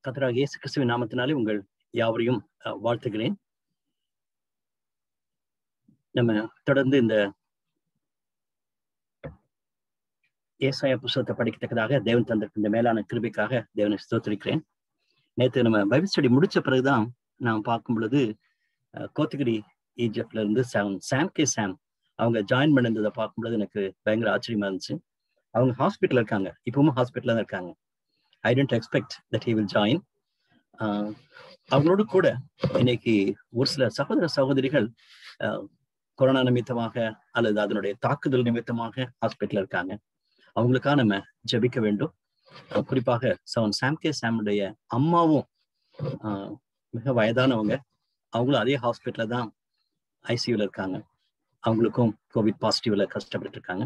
கத்தராக இயேசு கிறிஸ்துவின் நாமத்தினாலே உங்கள் யாவரையும் அஹ், வாழ்த்துகிறேன் நம்ம தொடர்ந்து இந்த ஏசாயா புஸ்தகத்தை படிக்கத்தக்கதாக தேவன் தந்திருக்க இந்த மேலான கிருபைக்காக தேவனை ஸ்தோத்திரிக்கிறேன் நேற்று நம்ம பைபிள் ஸ்டடி முடிச்ச பிறகுதான் நான் பார்க்கும் பொழுது அஹ், கோத்தகிரி ஈஜிப்ட்ல இருந்து சாம் சாம் கே சாம் அவங்க ஜாயின் பண்ணிருந்ததை பார்க்கும் பொழுது எனக்கு பயங்கர ஆச்சரியமா இருந்துச்சு அவங்க ஹாஸ்பிட்டல் இருக்காங்க இப்பவும் ஹாஸ்பிட்டல்ல தான் இருக்காங்க I tend expect that he will join அவங்களோடு கூட இன்னைக்கு ஒரு சில சகோதர சகோதரிகள் ஆஹ், கொரோனா நிமித்தமாக அல்லது அதனுடைய தாக்குதல் நிமித்தமாக ஹாஸ்பிட்டல் இருக்காங்க அவங்களுக்காக நம்ம ஜெபிக்க வேண்டும் ஆஹ், குறிப்பாக சவன் சாம்கே சாமுடைய அம்மாவும் ஆஹ், மிக வயதானவங்க அவங்களும் அதே ஹாஸ்பிட்டல்ல தான் ஐசியூல இருக்காங்க அவங்களுக்கும் கோவிட் பாசிட்டிவ்ல கஷ்டப்பட்டு இருக்காங்க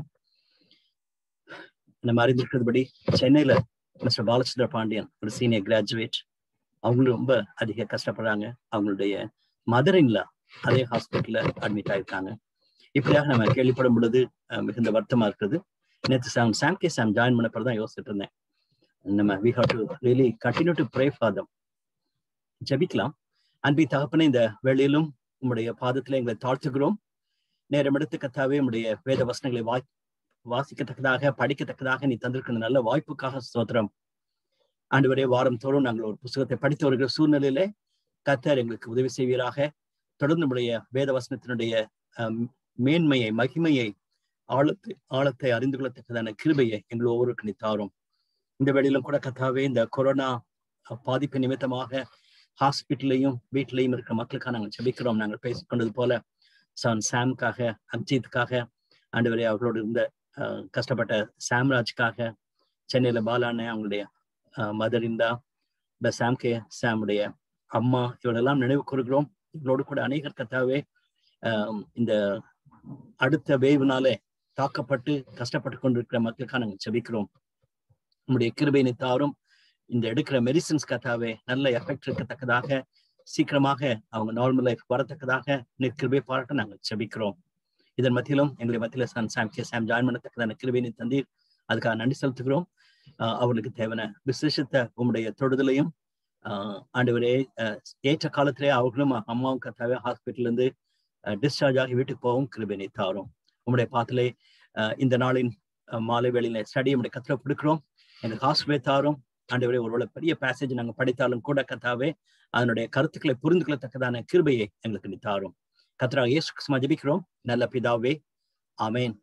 நம்ம அறிந்திருக்கிறதுபடி சென்னையில மிஸ்டர் பாலச்சந்திர பாண்டியன் ஒரு சீனியர் கிராஜுவேட் அவங்களும் ரொம்ப அதிக கஷ்டப்படுறாங்க அவங்களுடைய மதர் இன்லா அதே ஹாஸ்பிட்டல்ல அட்மிட் ஆயிருக்காங்க இப்படியாக நம்ம கேள்விப்படும் பொழுது அஹ், மிகுந்த வருத்தமா இருக்குது நேற்று சாம் சாம் கே சாம் ஜாயின் பண்ண பிறகு தான் யோசிச்சுட்டு இருந்தேன் நம்ம we have to really continue to pray for them ஜபிக்கலாம் அன்பி தகப்பனே இந்த வேளையிலும் உம்முடைய பாதத்துல எங்களை தாழ்த்துகிறோம் நேரம் எடுத்து கத்தாவே உம்முடைய வேத வசனங்களை வாய் வாசிக்கத்தக்கதாக படிக்கத்தக்கதாக நீ தந்திருக்கிற நல்ல வாய்ப்புக்காக ஸ்தோத்திரம் ஆண்டவரே வாரம் தோறும் நாங்கள் ஒரு புத்தகத்தை படித்து வருகிற சூழ்நிலையில கத்தர் எங்களுக்கு உதவி செய்வீராக தொடர்ந்து நம்முடைய வேத வசனத்தினுடைய அஹ், மேன்மையை மகிமையை ஆழத்தை ஆழத்தை அறிந்து கொள்ளத்தக்கதான கிருபையை எங்கள் ஒவ்வொருக்கு நீ தாரும் இந்த வேளையிலும் கூட கத்தாவே இந்த கொரோனா அஹ், பாதிப்பு நிமித்தமாக ஹாஸ்பிட்டல்லையும் வீட்டிலையும் இருக்கிற மக்களுக்காக நாங்கள் ஜெபிக்கிறோம் நாங்கள் பேசிக்கொண்டது போல சான் சாம்காக அஜித்துக்காக ஆண்டவரே அவர்களோடு இருந்த அஹ், கஷ்டப்பட்ட சாம்ராஜ்காக சென்னையில பாலான அவங்களுடைய மதர் இந்தா இந்த சாம் கே சாமுடைய அம்மா இவர்களெல்லாம் நினைவு கூறுகிறோம் இவர்களோடு கூட அநேகர் கத்தாவே ஆஹ், இந்த அடுத்த வேவுனாலே தாக்கப்பட்டு கஷ்டப்பட்டு கொண்டிருக்கிற மக்களுக்காக நாங்கள் ஜெபிக்கிறோம் நம்முடைய கிருபை தாரும் இந்த எடுக்கிற மெடிசின்ஸ் கத்தாவே நல்ல எஃபெக்ட் இருக்கத்தக்கதாக சீக்கிரமாக அவங்க நார்மல் லைஃப் வரத்தக்கதாக நீர் கிருபை பாராட்ட நாங்கள் ஜெபிக்கிறோம் இதன் மத்தியிலும் எங்களுடைய மத்தியில சாம் சாம் கே சாம் ஜாயின் பண்ணத்தக்கதான கிருபை நீ தந்தீர் அதுக்காக நன்றி செலுத்துகிறோம் ஆஹ் அவர்களுக்கு தேவையான விசேஷத்த உங்களுடைய தொடுதலையும் ஆஹ் ஆண்டவரே ஆஹ் ஏற்ற காலத்திலே அவர்களும் அம்மாவும் கத்தாவே ஹாஸ்பிட்டல் இருந்து டிஸ்சார்ஜ் ஆகி வீட்டுக்கு போகவும் கிருபினை தாரும் உங்களுடைய பாத்திலே ஆஹ் இந்த நாளின் ஆஹ் மாலை வேளையில ஸ்டடி உங்களுடைய கத்திர கொடுக்கிறோம் எங்களுக்கு ஹாஸ்பிட்டலே தாரும் ஆண்டவரே ஒருவேளை பெரிய பேசேஜ் நாங்கள் படித்தாலும் கூட கத்தாவே அதனுடைய கருத்துக்களை புரிந்து கொள்ளத்தக்கதான கிருபையை எங்களுக்கு நீ தாரும் கத்ரா இயேசு கிறிஸ்துவ ஜெபிக்கிறோம் நல்ல பிதாவே ஆமென்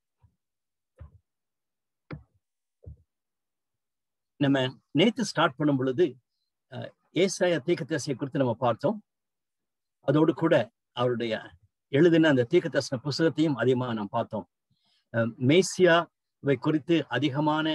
நம்ம நேத்து ஸ்டார்ட் பண்ணும் பொழுது அஹ், ஏசாயா தீர்க்கதரிசியை குறித்து நம்ம பார்த்தோம் அதோடு கூட அவருடைய எழுதின அந்த தீர்க்கதரிசன புஸ்தகத்தையும் அதிகமாக நாம் பார்த்தோம் அஹ், மேசியாவை குறித்து அதிகமான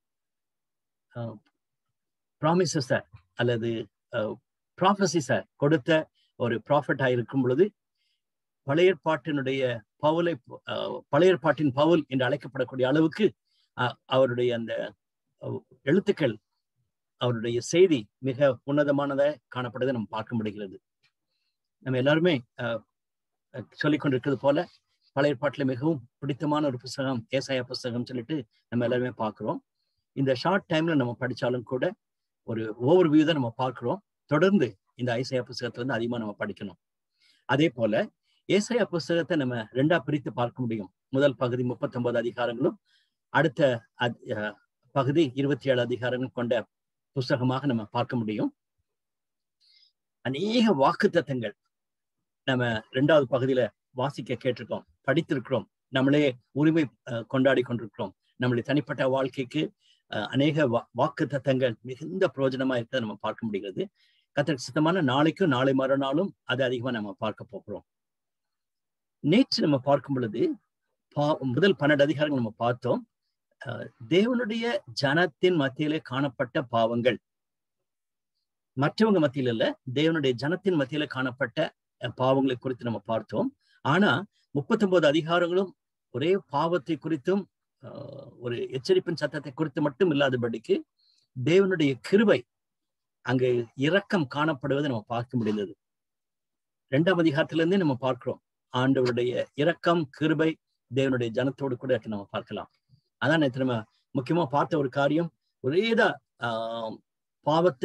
ப்ராமிசஸ அல்லது ப்ராஃபசிஸ கொடுத்த ஒரு ப்ராஃபட்டா இருக்கும் பொழுது பழைய ஏற்பாட்டினுடைய பவுலை அஹ், பழைய ஏற்பாட்டின் பவுல் என்று அழைக்கப்படக்கூடிய அளவுக்கு அஹ், அவருடைய அந்த அஹ், எழுத்துக்கள் அவருடைய செய்தி மிக உன்னதமானதாக காணப்படுவதை நம்ம பார்க்க முடிகிறது நம்ம எல்லாருமே அஹ், அஹ், சொல்லிக் கொண்டிருக்கிறது போல பழைய ஏற்பாட்டுல மிகவும் பிடித்தமான ஒரு புஸ்தகம் ஏசாயா புஸ்தகம் சொல்லிட்டு நம்ம எல்லாருமே பார்க்கிறோம் இந்த ஷார்ட் டைம்ல நம்ம படிச்சாலும் கூட ஒரு ஓவர் வியூ தான் நம்ம பார்க்கிறோம் தொடர்ந்து இந்த ஐசையா புஸ்தகத்துல இருந்து அதிகமா நம்ம படிக்கணும் அதே போல ஏசாயா புஸ்தகத்தை நம்ம ரெண்டா பிரித்து பார்க்க முடியும் முதல் பகுதி முப்பத்தொன்பது அதிகாரங்களும் அடுத்த அத்- அஹ் பகுதி இருபத்தி ஏழு அதிகாரங்கள் கொண்ட புஸ்தகமாக நம்ம பார்க்க முடியும் அநேக வாக்கு தத்தங்கள் நம்ம ரெண்டாவது பகுதியில வாசிக்க கேட்டிருக்கோம் படித்திருக்கிறோம் நம்மளே உரிமை அஹ், கொண்டாடி கொண்டிருக்கிறோம் நம்மளுடைய தனிப்பட்ட வாழ்க்கைக்கு அஹ், அநேக வாக்கு தத்தங்கள் மிகுந்த பிரயோஜனமா இருக்கிறத நம்ம பார்க்க முடிகிறது கத்தருக்கு சுத்தமான நாளைக்கும் நாளை மறுநாளும் அதை அதிகமா நம்ம பார்க்க போகிறோம் நேற்று நம்ம பார்க்கும் பொழுது பா- முதல் பன்னெண்டு அதிகாரங்கள் நம்ம பார்த்தோம் அஹ், தேவனுடைய ஜனத்தின் மத்தியிலே காணப்பட்ட பாவங்கள் மற்றவங்க மத்தியில இல்ல தேவனுடைய ஜனத்தின் மத்தியில காணப்பட்ட அஹ், பாவங்களை குறித்து நம்ம பார்த்தோம் ஆனா முப்பத்தொன்பது அதிகாரங்களும் ஒரே பாவத்தை குறித்தும் ஆஹ், ஒரு எச்சரிப்பின் சத்தத்தை குறித்து மட்டும் இல்லாதபடிக்கு தேவனுடைய கிருபை அங்கு இரக்கம் காணப்படுவதை நம்ம பார்க்க முடிந்தது இரண்டாம் அதிகாரத்திலிருந்தே நம்ம பார்க்கிறோம் ஆண்டவருடைய இரக்கம் கிருபை தேவனுடைய ஜனத்தோடு கூட இருக்கு நம்ம பார்க்கலாம் அதான் நேத்து நம்ம முக்கியமா பார்த்த ஒரு காரியம் ஒரேதான் ஆஹ் பாவத்தை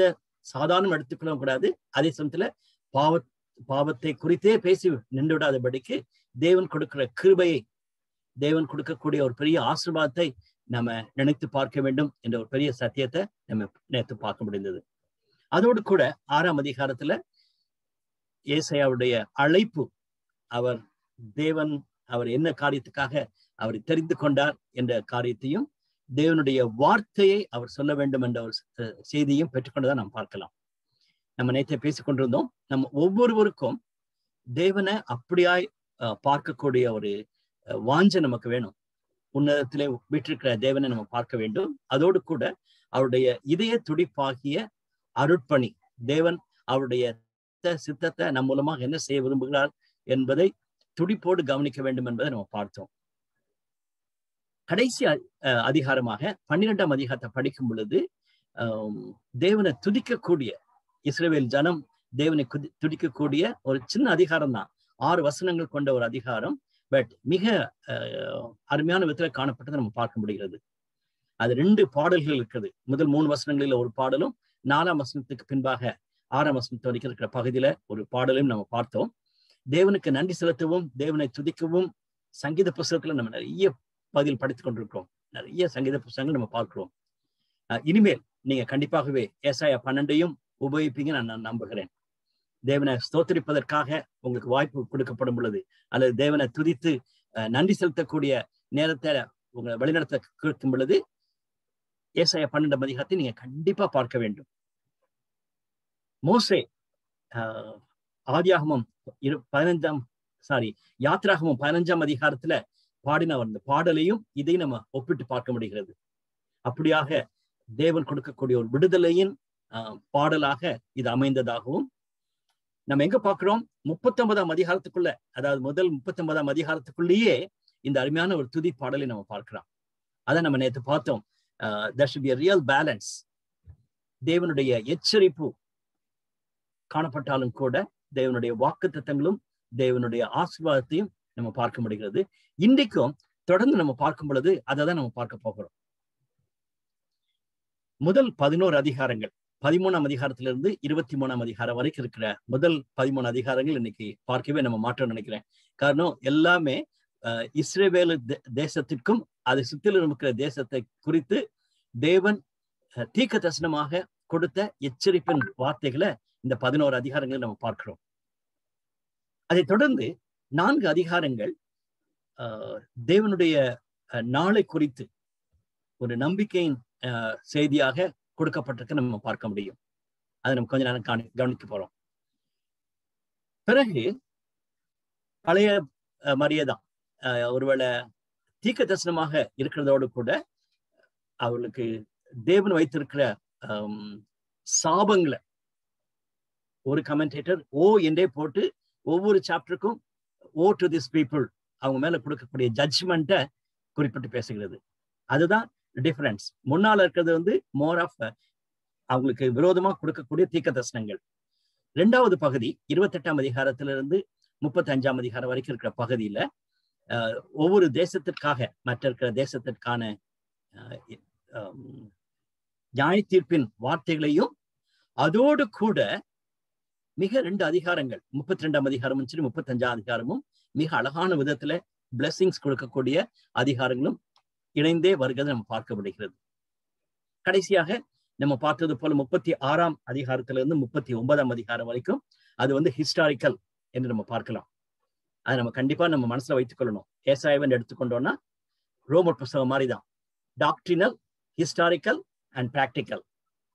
சாதாரண எடுத்துக்கொள்ள கூடாது அதே சமயத்துல பாவ பாவத்தை குறித்தே பேசி நின்று விடாதபடிக்கு தேவன் கொடுக்கிற கிருபையை தேவன் கொடுக்கக்கூடிய ஒரு பெரிய ஆசீர்வாதத்தை நம்ம நினைத்து பார்க்க வேண்டும் என்ற ஒரு பெரிய சத்தியத்தை நம்ம நேற்று பார்க்க முடிந்தது அதோடு கூட ஆறாம் அதிகாரத்துல ஏசையாவுடைய அழைப்பு அவர் தேவன் அவர் என்ன காரியத்துக்காக அவர் தெரிந்து கொண்டார் என்ற காரியத்தையும் தேவனுடைய வார்த்தையை அவர் சொல்ல வேண்டும் என்ற ஒரு செய்தியும் பெற்றுக்கொண்டதை நாம் பார்க்கலாம் நம்ம நேற்றை பேசிக் கொண்டிருந்தோம் நம்ம ஒவ்வொருவருக்கும் தேவனை அப்படியாய் பார்க்கக்கூடிய ஒரு வாஞ்சை நமக்கு வேணும் உன்னதத்திலே வீற்றிருக்கிற தேவனை நம்ம பார்க்க வேண்டும் அதோடு கூட அவருடைய இதய துடிப்பாகிய அருட்பணி தேவன் அவருடைய சித்தத்தை நம் மூலமாக என்ன செய்ய விரும்புகிறார் என்பதை துடிப்போடு கவனிக்க வேண்டும் என்பதை நம்ம பார்த்தோம் கடைசி அதிகாரமாக பன்னிரெண்டாம் அதிகாரத்தை படிக்கும் பொழுது தேவனை துதிக்கக்கூடிய இஸ்ரேவேல் ஜனம் தேவனை துடிக்கக்கூடிய ஒரு சின்ன அதிகாரம் தான் ஆறு வசனங்கள் கொண்ட ஒரு அதிகாரம் பட் மிக அருமையான விதத்துல காணப்பட்டதை நம்ம பார்க்க முடிகிறது அது ரெண்டு பாடல்கள் இருக்குது முதல் மூணு வசனங்களில் ஒரு பாடலும் நாலாம் வசனத்துக்கு பின்பாக ஆறாம் வசனத்து வரைக்கும் இருக்கிற பகுதியில ஒரு பாடலையும் நம்ம பார்த்தோம் தேவனுக்கு நன்றி செலுத்தவும் தேவனை துதிக்கவும் சங்கீத புஸ்தகத்துல நம்ம நிறைய பகுதியில் படித்துக் கொண்டிருக்கிறோம் நிறைய சங்கீத புஸ்தகங்கள் நம்ம பார்க்கிறோம் இனிமேல் நீங்க கண்டிப்பாகவே ஏசாயா பன்னெண்டையும் உபயோகிப்பீங்க நான் நம்புகிறேன் தேவனை ஸ்தோத்தரிப்பதற்காக உங்களுக்கு வாய்ப்பு கொடுக்கப்படும் பொழுது அல்லது தேவனை துதித்து நன்றி செலுத்தக்கூடிய நேரத்தை உங்களை வழிநடத்த கேட்கும் பொழுது ஏசாய பன்னெண்டாம் அதிகாரத்தை நீங்க கண்டிப்பா பார்க்க வேண்டும் மோசே ஆதியாகமம் இரு பதினைந்தாம் சாரி யாத்ராகமம் பதினஞ்சாம் அதிகாரத்துல பாடின அந்த பாடலையும் இதையும் நம்ம ஒப்பிட்டு பார்க்க முடிகிறது அப்படியாக தேவன் கொடுக்கக்கூடிய ஒரு விடுதலையின் பாடலாக இது அமைந்ததாகவும் நம்ம எங்க பார்க்கிறோம் முப்பத்தி ஒன்பதாம் அதிகாரத்துக்குள்ள அதாவது முதல் முப்பத்தி ஒன்பதாம் அதிகாரத்துக்குள்ளேயே இந்த அருமையான ஒரு துதி பாடலை நம்ம பார்க்கிறோம் அதை நம்ம நேற்று பார்த்தோம் there should be real balance தேவனுடைய எச்சரிப்பு காணப்பட்டாலும் கூட தேவனுடைய வாக்கு தத்தங்களும் தேவனுடைய ஆசீர்வாதத்தையும் நம்ம பார்க்க முடிகிறது இன்றைக்கும் தொடர்ந்து நம்ம பார்க்கும் பொழுது அதை தான் நம்ம பார்க்க போகிறோம் முதல் பதினோரு அதிகாரங்கள் பதிமூணாம் அதிகாரத்திலிருந்து இருபத்தி மூணாம் அதிகாரம் வரைக்கும் இருக்கிற முதல் பதிமூணு அதிகாரங்கள் இன்னைக்கு பார்க்கவே நம்ம மாற்றம் நினைக்கிறேன் காரணம் எல்லாமே இஸ்ரேவேலு தேசத்திற்கும் அதை சுற்றிலும் இருக்கிற தேசத்தை குறித்து தேவன் தீக்க தரிசனமாக கொடுத்த எச்சரிப்பின் வார்த்தைகளை இந்த பதினோரு அதிகாரங்களை நம்ம பார்க்கிறோம் அதை தொடர்ந்து நான்கு அதிகாரங்கள் தேவனுடைய நாளை குறித்து ஒரு நம்பிக்கையின் செய்தியாக கொடுக்கப்பட்டிருக்க நம்ம பார்க்க முடியும் அதை நம்ம கொஞ்ச நேரம் கவனி கவனிக்க போறோம் பிறகு பழைய மரியதான் ஒருவேளை தீக்க தரிசனமாக இருக்கிறதோடு கூட அவர்களுக்கு தேவன் வைத்திருக்கிற சாபங்களை ஒரு கமெண்டேட்டர் ஓ என்றே போட்டு ஒவ்வொரு சாப்டருக்கும் ஓ டு திஸ் பீப்புள் அவங்க மேல கொடுக்கக்கூடிய ஜட்ஜ்மெண்ட்டை குறிப்பிட்டு பேசுகிறது அதுதான் டிஃபரன்ஸ் முன்னால இருக்கிறது வந்து மோர் ஆஃப் அவங்களுக்கு விரோதமா கொடுக்கக்கூடிய தீக்க தர்சனங்கள் ரெண்டாவது பகுதி இருபத்தெட்டாம் அதிகாரத்திலிருந்து முப்பத்தி அஞ்சாம் அதிகாரம் வரைக்கும் இருக்கிற பகுதியில ஒவ்வொரு தேசத்திற்காக மற்ற இருக்கிற தேசத்திற்கான நியாய தீர்ப்பின் வார்த்தைகளையும் அதோடு கூட மிக ரெண்டு அதிகாரங்கள் முப்பத்தி ரெண்டாம் அதிகாரமும் சரி முப்பத்தஞ்சாம் அதிகாரமும் மிக அழகான விதத்துல பிளெஸிங்ஸ் கொடுக்கக்கூடிய அதிகாரங்களும் இணைந்தே வருகிறதை நம்ம பார்க்க முடிகிறது கடைசியாக நம்ம பார்த்தது போல முப்பத்தி ஆறாம் அதிகாரத்திலிருந்து முப்பத்தி ஒன்பதாம் அதிகாரம் வரைக்கும் அது வந்து ஹிஸ்டாரிக்கல் என்று நம்ம பார்க்கலாம் அதை நம்ம கண்டிப்பா நம்ம மனசுல வைத்துக் கொள்ளணும் ஏசாயவன் எடுத்துக்கொண்டோம்னா ரோமர் புஸ்தகம் மாதிரி தான் டாக்டினல் ஹிஸ்டாரிக்கல் அண்ட் பிராக்டிக்கல்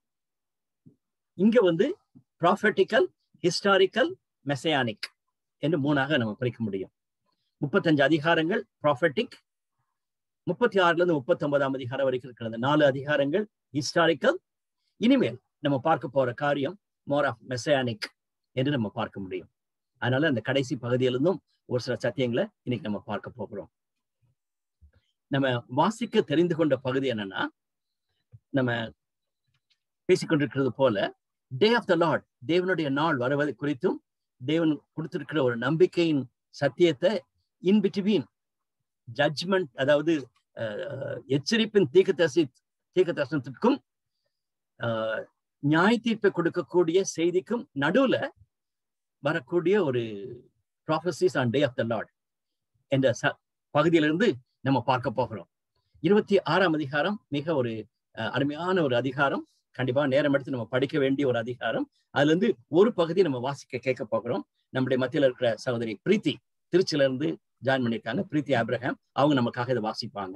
இங்க வந்து ப்ராஃபட்டிக்கல் ஹிஸ்டாரிக்கல் மெசையானிக் என்று மூணாக நம்ம பிரிக்க முடியும் முப்பத்தஞ்சு அதிகாரங்கள் ப்ராஃபட்டிக் முப்பத்தி ஆறுல இருந்து முப்பத்தி ஒன்பதாம் அதிகாரம் வரைக்கும் இருக்கிற நாலு அதிகாரங்கள் ஹிஸ்டாரிக்கல் இனிமேல் நம்ம பார்க்க போற காரியம் மோர் ஆஃப் மெசையானிக் என்று நம்ம பார்க்க முடியும் அதனால அந்த கடைசி பகுதியிலிருந்தும் ஒரு சில சத்தியங்களை இன்னைக்கு நம்ம பார்க்க போகிறோம் நம்ம வாசிக்க தெரிந்து கொண்ட பகுதி என்னன்னா நம்ம பேசிக்கொண்டிருக்கிறது போல டே ஆஃப் த லார்ட் தேவனுடைய நாள் வருவது குறித்தும் தேவன் கொடுத்திருக்கிற ஒரு நம்பிக்கையின் சத்தியத்தை இன் பிட்வீன் ஜட்ஜ்மெண்ட் அதாவது எச்சரிப்பின் தீக்க தரிசி தீக்க தரிசனத்திற்கும் நியாய தீர்ப்பை கொடுக்கக்கூடிய செய்திக்கும் நடுவுல வரக்கூடிய ஒரு prophecies on day of the lord என்ற ச பகுதியிலிருந்து நம்ம பார்க்க போகிறோம் இருபத்தி ஆறாம் அதிகாரம் மிக ஒரு அஹ், அருமையான ஒரு அதிகாரம் கண்டிப்பா நேரம் எடுத்து நம்ம படிக்க வேண்டிய ஒரு அதிகாரம் அதுல இருந்து ஒரு பகுதி நம்ம வாசிக்க கேட்க போகிறோம் நம்முடைய மத்தியில இருக்கிற சகோதரி பிரீத்தி திருச்சியில இருந்து ஜாயின் பண்ணியிருக்காங்க பிரீத்தி ஆப்ரஹாம் அவங்க நமக்காக இதை வாசிப்பாங்க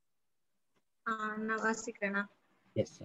ஆஹ் நான் வாசிக்கிறேனா எஸ்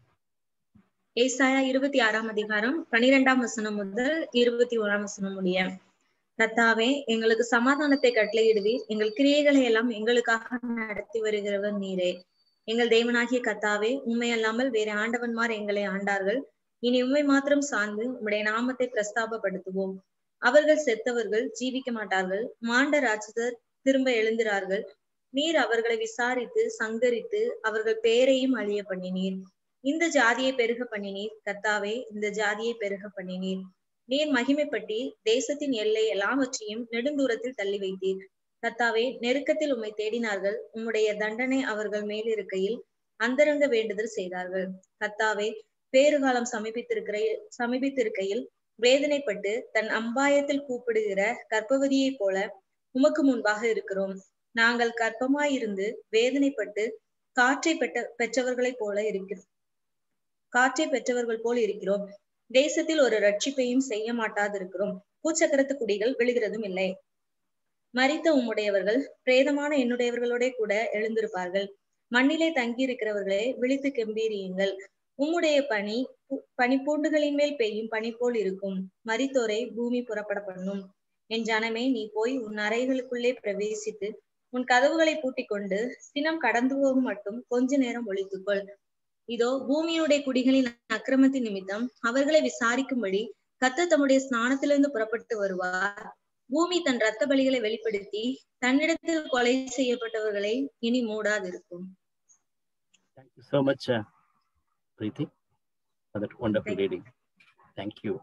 ஏசாயா இருபத்தி ஆறாம் அதிகாரம் பனிரெண்டாம் வசனம் முதல் இருபத்தி ஓராம் வசனம் முடிய கர்த்தாவே எங்களுக்கு சமாதானத்தை கட்டளையிடுவீர் எங்கள் கிரியைகளை எல்லாம் எங்களுக்காக நடத்தி வருகிறவர் நீரே எங்கள் தேவனாகிய கர்த்தாவே உண்மை அல்லாமல் வேற ஆண்டவன்மார் எங்களை ஆண்டார்கள் இனி உண்மை மாத்திரம் சார்ந்து உம்முடைய நாமத்தை பிரஸ்தாபப்படுத்துவோம் அவர்கள் செத்தவர்கள் ஜீவிக்க மாட்டார்கள் மாண்ட ராட்சதர் திரும்ப எழுந்திரார்கள் நீர் அவர்களை விசாரித்து சங்கரித்து அவர்கள் பேரையும் அழிய பண்ணினீர் இந்த ஜாதியை பெருக பண்ணினீர் கர்த்தாவே இந்த ஜாதியை பெருக பண்ணினீர் நீர் மகிமைப்பட்டி தேசத்தின் எல்லை எல்லாவற்றையும் நெடுந்தூரத்தில் தள்ளி வைத்தீர் கர்த்தாவே நெருக்கத்தில் உம்மை தேடினார்கள் உம்முடைய தண்டனை அவர்கள் மேல் இருக்கையில் அந்தரங்க வேண்டுதல் செய்தார்கள் கர்த்தாவே பேறுகாலம் சமீபித்திருக்கிற சமீபித்திருக்கையில் வேதனைப்பட்டு தன் அம்பாயத்தில் கூப்பிடுகிற கர்ப்பவதியைப் போல உமக்கு முன்பாக இருக்கிறோம் நாங்கள் கர்ப்பமாயிருந்து வேதனைப்பட்டு காற்றை பெற்ற பெற்றவர்களைப் போல இருக்கிறோம் காற்றை பெற்றவர்கள் போல் இருக்கிறோம் தேசத்தில் ஒரு ரட்சிப்பையும் செய்ய மாட்டாதிருக்கிறோம் பூச்சக்கரத்து குடிகள் விழுகிறதும் இல்லை மரித்த உம்முடையவர்கள் பிரேதமான என்னுடையவர்களோட கூட எழுந்திருப்பார்கள் மண்ணிலே தங்கியிருக்கிறவர்களே விழித்து கெம்பீரியுங்கள் உம்முடைய பனி பனிப்பூண்டுகளின் மேல் பெய்யும் பனி போல் இருக்கும் மரித்தோரை பூமி புறப்பட பண்ணும் என் ஜனமே நீ போய் உன் அறைகளுக்குள்ளே பிரவேசித்து உன் கதவுகளை பூட்டிக் கொண்டு சினம் கடந்து போகும் மட்டும் கொஞ்ச நேரம் ஒழித்துக்கொள் இதோ பூமியினுடைய குடிகளின் அக்கிரமத்தின் நிமித்தம் அவர்களை விசாரிக்கும்படி கத்த தம்முடைய ஸ்நானத்திலிருந்து புறப்பட்டு வருவார் பூமி தன் ரத்த பலிகளை வெளிப்படுத்தி தன்னிடத்தில் கொலை செய்யப்பட்டவர்களை இனி மூடாதிருக்கும் thank you so much Preethi for that wonderful reading thank you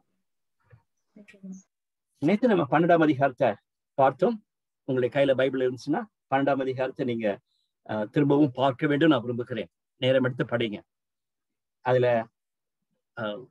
நேத்து நம்ம பன்னெண்டாம் அதிகாரத்தை பார்த்தோம் உங்களுடைய கையில பைபிள் இருந்துச்சுன்னா பன்னெண்டாம் அதிகாரத்தை நீங்க அஹ், திரும்பவும் பார்க்க வேண்டும் நான் விரும்புகிறேன் நேரம் எடுத்து படிங்க அதுல அஹ்,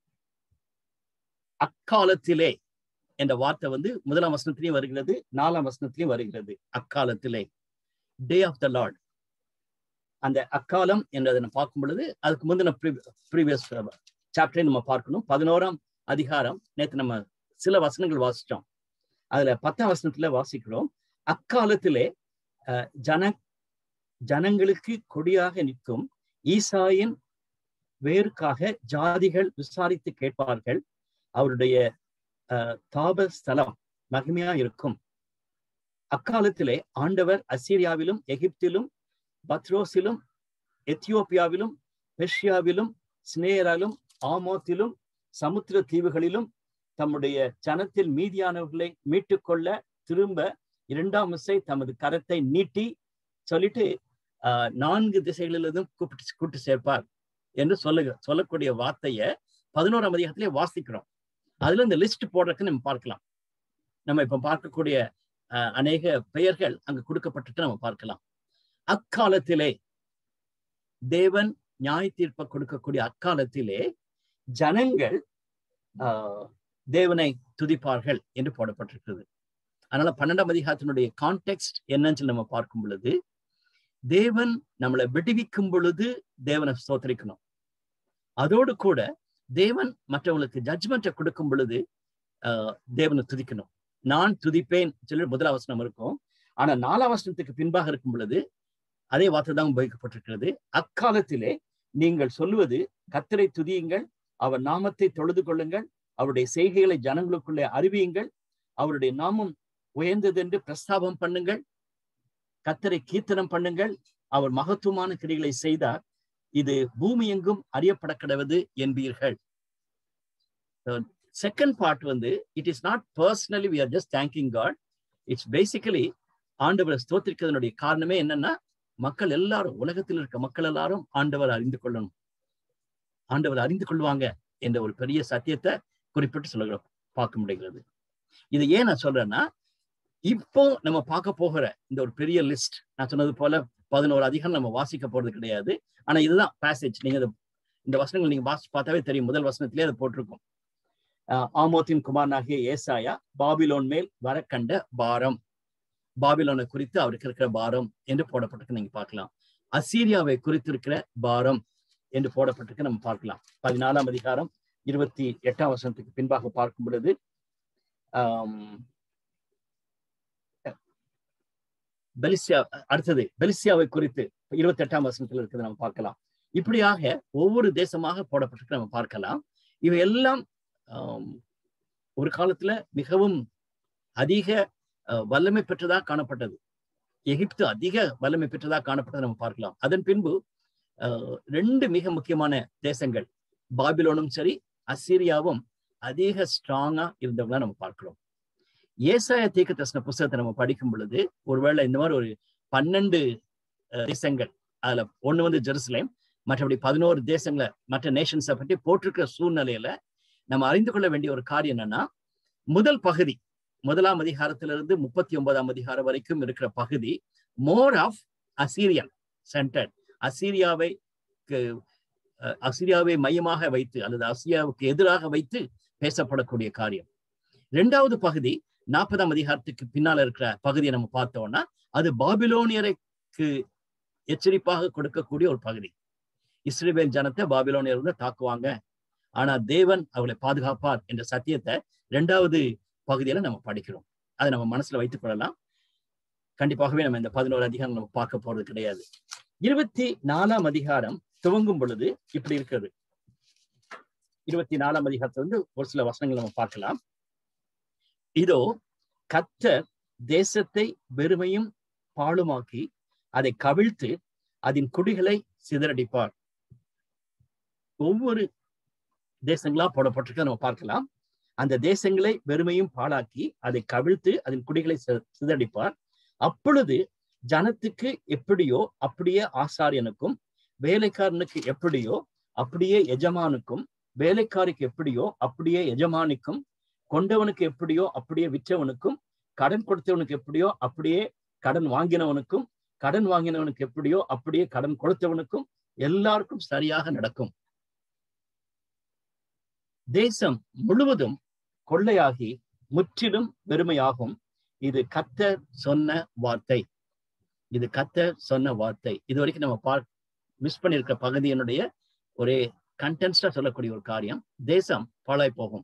அக்காலத்திலே என்ற வார்த்தை வந்து முதலாம் வசனத்திலையும் வருகிறது நாலாம் வசனத்திலையும் வருகிறது அக்காலத்திலே டே ஆஃப் த லார்ட் அந்த அக்காலம் என்றதை நம்ம பார்க்கும் பொழுது அதுக்கு முந்தின ப்ரீவியஸ் சாப்டரை நம்ம பார்க்கணும் பதினோராம் அதிகாரம் நேற்று நம்ம சில வசனங்கள் வாசிச்சோம் அதுல பத்தாம் வசனத்துல வாசிக்கிறோம் அக்காலத்திலே அஹ், ஜன ஜனங்களுக்கு கொடியாக நிற்கும் ஈசாயின் வேருக்காக ஜாதிகள் விசாரித்து கேட்பார்கள் அவருடைய அஹ், தாப ஸ்தலம் மகிமையா இருக்கும் அக்காலத்திலே ஆண்டவர் அசீரியாவிலும் எகிப்திலும் பத்ரோஸிலும் எத்தியோப்பியாவிலும் பெர்ஷியாவிலும் ஸ்னேராலும் ஆமோத்திலும் சமுத்திர தீவுகளிலும் தம்முடைய ஜனத்தில் மீதியானவர்களை மீட்டுக்கொள்ள திரும்ப இரண்டாம் விசை தமது கரத்தை நீட்டி சொல்லிட்டு ஆஹ், நான்கு திசைகளிலிருந்தும் கூப்பிட்டு கூட்டு சேர்ப்பார் என்று சொல்லுக சொல்லக்கூடிய வார்த்தைய பதினோராம் அதிகாரத்திலே வாசிக்கிறோம் அதுல இந்த லிஸ்ட் போடுறதுக்கு நம்ம பார்க்கலாம் நம்ம இப்ப பார்க்கக்கூடிய ஆஹ், அநேக பெயர்கள் அங்கு கொடுக்கப்பட்டுட்டு நம்ம பார்க்கலாம் அக்காலத்திலே தேவன் நியாய தீர்ப்பை கொடுக்கக்கூடிய அக்காலத்திலே ஜனங்கள் ஆஹ், தேவனை துதிப்பார்கள் என்று போடப்பட்டிருக்கிறது அதனால பன்னெண்டாம் அதிகாரத்தினுடைய கான்டெக்ட் என்னன்னு சொல்லி நம்ம பார்க்கும் பொழுது தேவன் நம்மளை விடுவிக்கும் பொழுது தேவனை ஸ்தோத்திரிக்கணும் அதோடு கூட தேவன் மற்றவங்களுக்கு ஜட்ஜ்மெண்ட்டை கொடுக்கும் பொழுது ஆஹ், தேவனை துதிக்கணும் நான் துதிப்பேன் சொல்லி முதல் அவசனம் இருக்கும் ஆனா நாலாம் வசனத்துக்கு பின்பாக இருக்கும் பொழுது அதே வார்த்தை தான் உபயோகிக்கப்பட்டிருக்கிறது அக்காலத்திலே நீங்கள் சொல்லுவது கத்தரை துதியுங்கள் அவர் நாமத்தை தொழுது கொள்ளுங்கள் அவருடைய செய்கைகளை ஜனங்களுக்குள்ளே அறிவியுங்கள் அவருடைய நாமம் உயர்ந்தது என்று பிரஸ்தாபம் பண்ணுங்கள் கத்தரை கீர்த்தனம் பண்ணுங்கள் அவர் மகத்துவமான கிரிகளை செய்தார் இது பூமி எங்கும் அறியப்பட கிடவது என்பீர்கள் செகண்ட் பார்ட் வந்து it is not personally we are just thanking God it's basically ஆண்டவரை ஸ்தோத்திரிக்கிறதனுடைய காரணமே என்னன்னா மக்கள் எல்லாரும் உலகத்தில் இருக்க மக்கள் எல்லாரும் ஆண்டவர் அறிந்து கொள்ளணும் ஆண்டவர் அறிந்து கொள்வாங்க என்ற ஒரு பெரிய சத்தியத்தை குறிப்பிட்டு சொல்லுகிறோம் பார்க்க முடிகிறது இது ஏன் நான் சொல்றேன்னா இப்போ நம்ம பார்க்க போகிற இந்த ஒரு பெரிய லிஸ்ட் நான் சொன்னது போல பதினோரு அதிகம் நம்ம வாசிக்க போறது கிடையாது ஆனா இதுதான் பேசேஜ் நீங்க இதை இந்த வசனங்கள் நீங்க வாசிச்சு பார்த்தாவே தெரியும் முதல் வசனத்திலே அதை போட்டிருக்கும் ஆஹ் ஆமோத்தின் குமாரனாகிய ஏசாயா பாபிலோன் மேல் வர கண்ட பாரம் பாபிலோனை குறித்து அவருக்கு இருக்கிற பாரம் என்று போடப்பட்டிருக்கு நீங்க பார்க்கலாம் அசீரியாவை குறித்து இருக்கிற பாரம் என்று போடப்பட்டிருக்கு நம்ம பார்க்கலாம் பதினாலாம் அதிகாரம் இருபத்தி எட்டாம் வருஷத்துக்கு பின்பாக பார்க்கும் பொழுது ஆம், பெலிசியா அடுத்தது பெலிசியாவை குறித்து இருபத்தி எட்டாம் வருஷத்துல இருக்கிறது நம்ம பார்க்கலாம் இப்படியாக ஒவ்வொரு தேசமாக போடப்பட்டிருக்கு நம்ம பார்க்கலாம் இவை எல்லாம் ஆம், ஒரு காலத்துல மிகவும் அதிக அஹ், வல்லமை பெற்றதா காணப்பட்டது எகிப்து அதிக வல்லமை பெற்றதா காணப்பட்டதை நம்ம பார்க்கலாம் அதன் பின்பு அஹ், ரெண்டு மிக முக்கியமான தேசங்கள் பாபிலோனும் சரி அசீரியாவும் அதிக ஸ்ட்ராங்கா இருந்தவங்களா நம்ம பார்க்கிறோம் ஏசாய தீர்க்க தரிசன புஸ்தகத்தை நம்ம படிக்கும் பொழுது ஒருவேளை இந்த மாதிரி ஒரு பன்னெண்டு அஹ், தேசங்கள் அதுல ஒண்ணு வந்து ஜெருசலேம் மற்றபடி பதினோரு தேசங்களை மற்ற நேஷன்ஸை பற்றி போட்டிருக்கிற சூழ்நிலையில நம்ம அறிந்து கொள்ள வேண்டிய ஒரு காரியம் என்னன்னா முதல் பகுதி முதலாம் அதிகாரத்திலிருந்து முப்பத்தி ஒன்பதாம் அதிகாரம் வரைக்கும் இருக்கிற பகுதி மோர் ஆஃப் அசீரியன் சென்டர் அசீரியாவை கு- அஹ் அசீரியாவை மையமாக வைத்து அல்லது அசியாவுக்கு எதிராக வைத்து பேசப்படக்கூடிய காரியம் இரண்டாவது பகுதி நாற்பதாம் அதிகாரத்துக்கு பின்னால இருக்கிற பகுதியை நம்ம பார்த்தோம்னா அது பாபிலோனியருக்கு எச்சரிப்பாக கொடுக்கக்கூடிய ஒரு பகுதி இஸ்ரேல் ஜனத்தை பாபிலோனியர் வந்து தாக்குவாங்க ஆனா தேவன் அவளை பாதுகாப்பார் என்ற சத்தியத்தை இரண்டாவது பகுதியில நம்ம படிக்கிறோம் அதை நம்ம மனசுல வைத்துக் கொள்ளலாம் கண்டிப்பாகவே நம்ம இந்த பதினோரு அதிகாரம் நம்ம பார்க்க போறது கிடையாது இருபத்தி நாலாம் அதிகாரம் துவங்கும் பொழுது இப்படி இருக்கிறது இருபத்தி நாலாம் அதிகாரத்துல வந்து ஒரு சில வசனங்கள் நம்ம பார்க்கலாம் இதோ கத்தர் தேசத்தை வெறுமையும் பாழுமாக்கி அதை கவிழ்த்து அதன் குடிகளை சிதறடிப்பார் ஒவ்வொரு தேசங்களா போடப்பட்டிருக்க நம்ம பார்க்கலாம் அந்த தேசங்களை வெறுமையும் பாழாக்கி அதை கவிழ்த்து அதன் குடிகளை சி- சிதறடிப்பார் அப்பொழுது ஜனத்துக்கு எப்படியோ அப்படியே ஆசாரியனுக்கும் வேலைக்காரனுக்கு எப்படியோ அப்படியே எஜமானுக்கும் வேலைக்காரிக்கு எப்படியோ அப்படியே எஜமானிக்கும் கொண்டவனுக்கு எப்படியோ அப்படியே விற்றவனுக்கும் கடன் கொடுத்தவனுக்கு எப்படியோ அப்படியே கடன் வாங்கினவனுக்கும் கடன் வாங்கினவனுக்கு எப்படியோ அப்படியே கடன் கொடுத்தவனுக்கும் எல்லாருக்கும் சரியாக நடக்கும் தேசம் முழுவதும் கொள்ளையாகி முற்றிலும் வெறுமையாகும் இது கத்தர் சொன்ன வார்த்தை இது கத்தர் சொன்ன வார்த்தை இது வரைக்கும் நம்ம பார் மிஸ் பண்ணியிருக்கிற பகுதியினுடைய ஒரே கண்டென்ஸ்டா சொல்லக்கூடிய ஒரு காரியம் தேசம் பாழாய் போகும்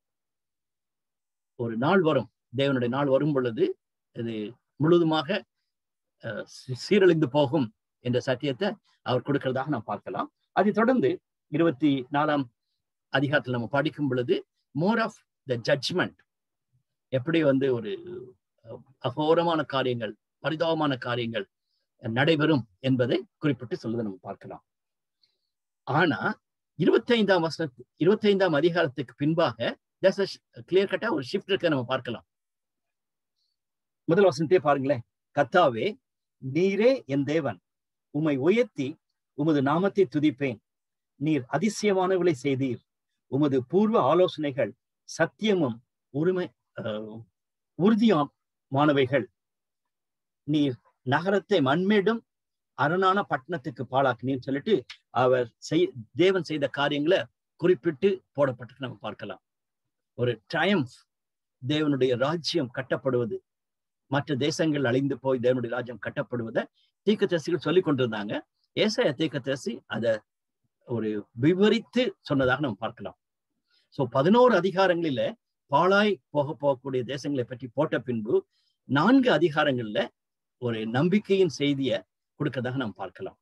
ஒரு நாள் வரும் தேவனுடைய நாள் வரும் பொழுது இது முழுவதுமாக அஹ், சீ- சீரழிந்து போகும் என்ற சத்தியத்தை அவர் கொடுக்கிறதாக நாம் பார்க்கலாம் அதைத் தொடர்ந்து இருபத்தி நாலாம் அதிகாரத்தில் நம்ம படிக்கும் பொழுது மோர் ஆஃப் த ஜட்ஜ்மெண்ட் எப்படி வந்து ஒரு அஹ், அகோரமான காரியங்கள் பரிதாபமான காரியங்கள் நடைபெறும் என்பதை குறிப்பிட்டு சொல்வதை நம்ம பார்க்கலாம் ஆனா இருபத்தைந்தாம் வசன இருபத்தைந்தாம் அதிகாரத்துக்கு பின்பாக கிளியர் கட்டா ஒரு ஷிஃப்ட் இருக்க நம்ம பார்க்கலாம் முதல் வசனத்தையே பாருங்களேன் கத்தாவே நீரே என் தேவன் உம்மை உயர்த்தி உமது நாமத்தை துதிப்பேன் நீர் அதிசயமானவளை செய்தீர் உமது பூர்வ ஆலோசனைகள் சத்தியமும் உரிமை அஹ், உறுதியானவைகள் நீர் நகரத்தை மண்மேடும் அரணான பட்டணத்துக்கு பாழாக்கினீர் சொல்லிட்டு அவர் செய் தேவன் செய்த காரியங்களை குறிப்பிட்டு போடப்பட்டு நம்ம பார்க்கலாம் ஒரு டைம் தேவனுடைய ராஜ்யம் கட்டப்படுவது மற்ற தேசங்கள் அழிந்து போய் தேவனுடைய ராஜ்யம் கட்டப்படுவதை தீக்கத்தரசிகள் சொல்லி கொண்டிருந்தாங்க ஏசாய தீக்கத்தரசி அதை ஒரு விவரித்து சொன்னதாக நம்ம பார்க்கலாம் சோ பதினோரு அதிகாரங்களில பாழாய் போக போகக்கூடிய தேசங்களை பற்றி போட்ட பின்பு நான்கு அதிகாரங்கள்ல ஒரு நம்பிக்கையின் செய்தியை கொடுக்கறதாக நாம் பார்க்கலாம்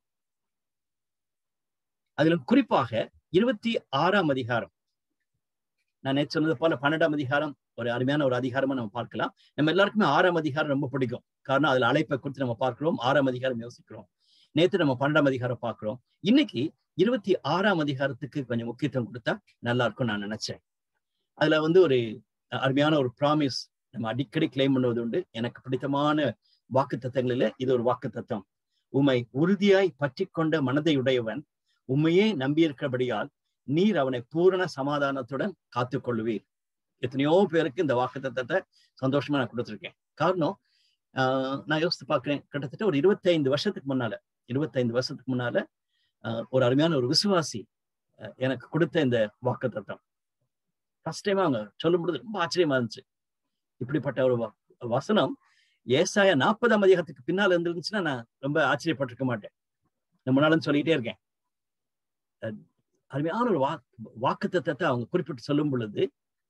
அதுல குறிப்பாக இருபத்தி ஆறாம் அதிகாரம் நான் நேற்று சொன்னது போல பன்னெண்டாம் அதிகாரம் ஒரு அருமையான ஒரு அதிகாரமா நம்ம பார்க்கலாம் நம்ம எல்லாருக்குமே ஆறாம் அதிகாரம் ரொம்ப பிடிக்கும் காரணம் அதுல அழைப்பை குறித்து நம்ம பார்க்கிறோம் ஆறாம் அதிகாரம் யோசிக்கிறோம் நேத்து நம்ம பன்னெண்டாம் அதிகாரம் பார்க்கிறோம் இன்னைக்கு இருபத்தி ஆறாம் அதிகாரத்துக்கு கொஞ்சம் முக்கியத்துவம் கொடுத்தா நல்லா இருக்கும் நான் நினைச்சேன் அதுல வந்து ஒரு அருமையான ஒரு ப்ராமிஸ் நம்ம அடிக்கடி கிளைம் பண்ணுவது உண்டு எனக்கு பிடித்தமான வாக்கு தத்தங்களில இது ஒரு வாக்கு தத்தம் உம்மை உறுதியாய் பற்றி கொண்ட மனதை உடையவன் உண்மையே நம்பியிருக்கிறபடியால் நீர் அவனை பூரண சமாதானத்துடன் காத்துக் கொள்ளுவீர் எத்தனையோ பேருக்கு இந்த வாக்கு தத்தத்தை சந்தோஷமா நான் கொடுத்துருக்கேன் காரணம் ஆஹ் நான் யோசித்து பார்க்கிறேன் கிட்டத்தட்ட ஒரு இருபத்தைந்து வருஷத்துக்கு முன்னால இருபத்தைந்து வருஷத்துக்கு முன்னால ஆஹ் ஒரு அருமையான ஒரு விசுவாசி அஹ், எனக்கு கொடுத்த இந்த வாக்கு தத்தம் ஃபர்ஸ்ட் டைம் அவங்க சொல்லும் பொழுது ரொம்ப ஆச்சரியமா இருந்துச்சு இப்படிப்பட்ட ஒரு வ- வசனம் ஏசாயா நாற்பதாம் அதிகாரத்துக்கு பின்னால் இருந்துச்சுன்னா நான் ரொம்ப ஆச்சரியப்பட்டிருக்க மாட்டேன் நான் முன்னாலும் சொல்லிட்டே இருக்கேன் அஹ், அருமையான ஒரு வா வாக்கு தத்தத்தை அவங்க குறிப்பிட்டு சொல்லும் பொழுது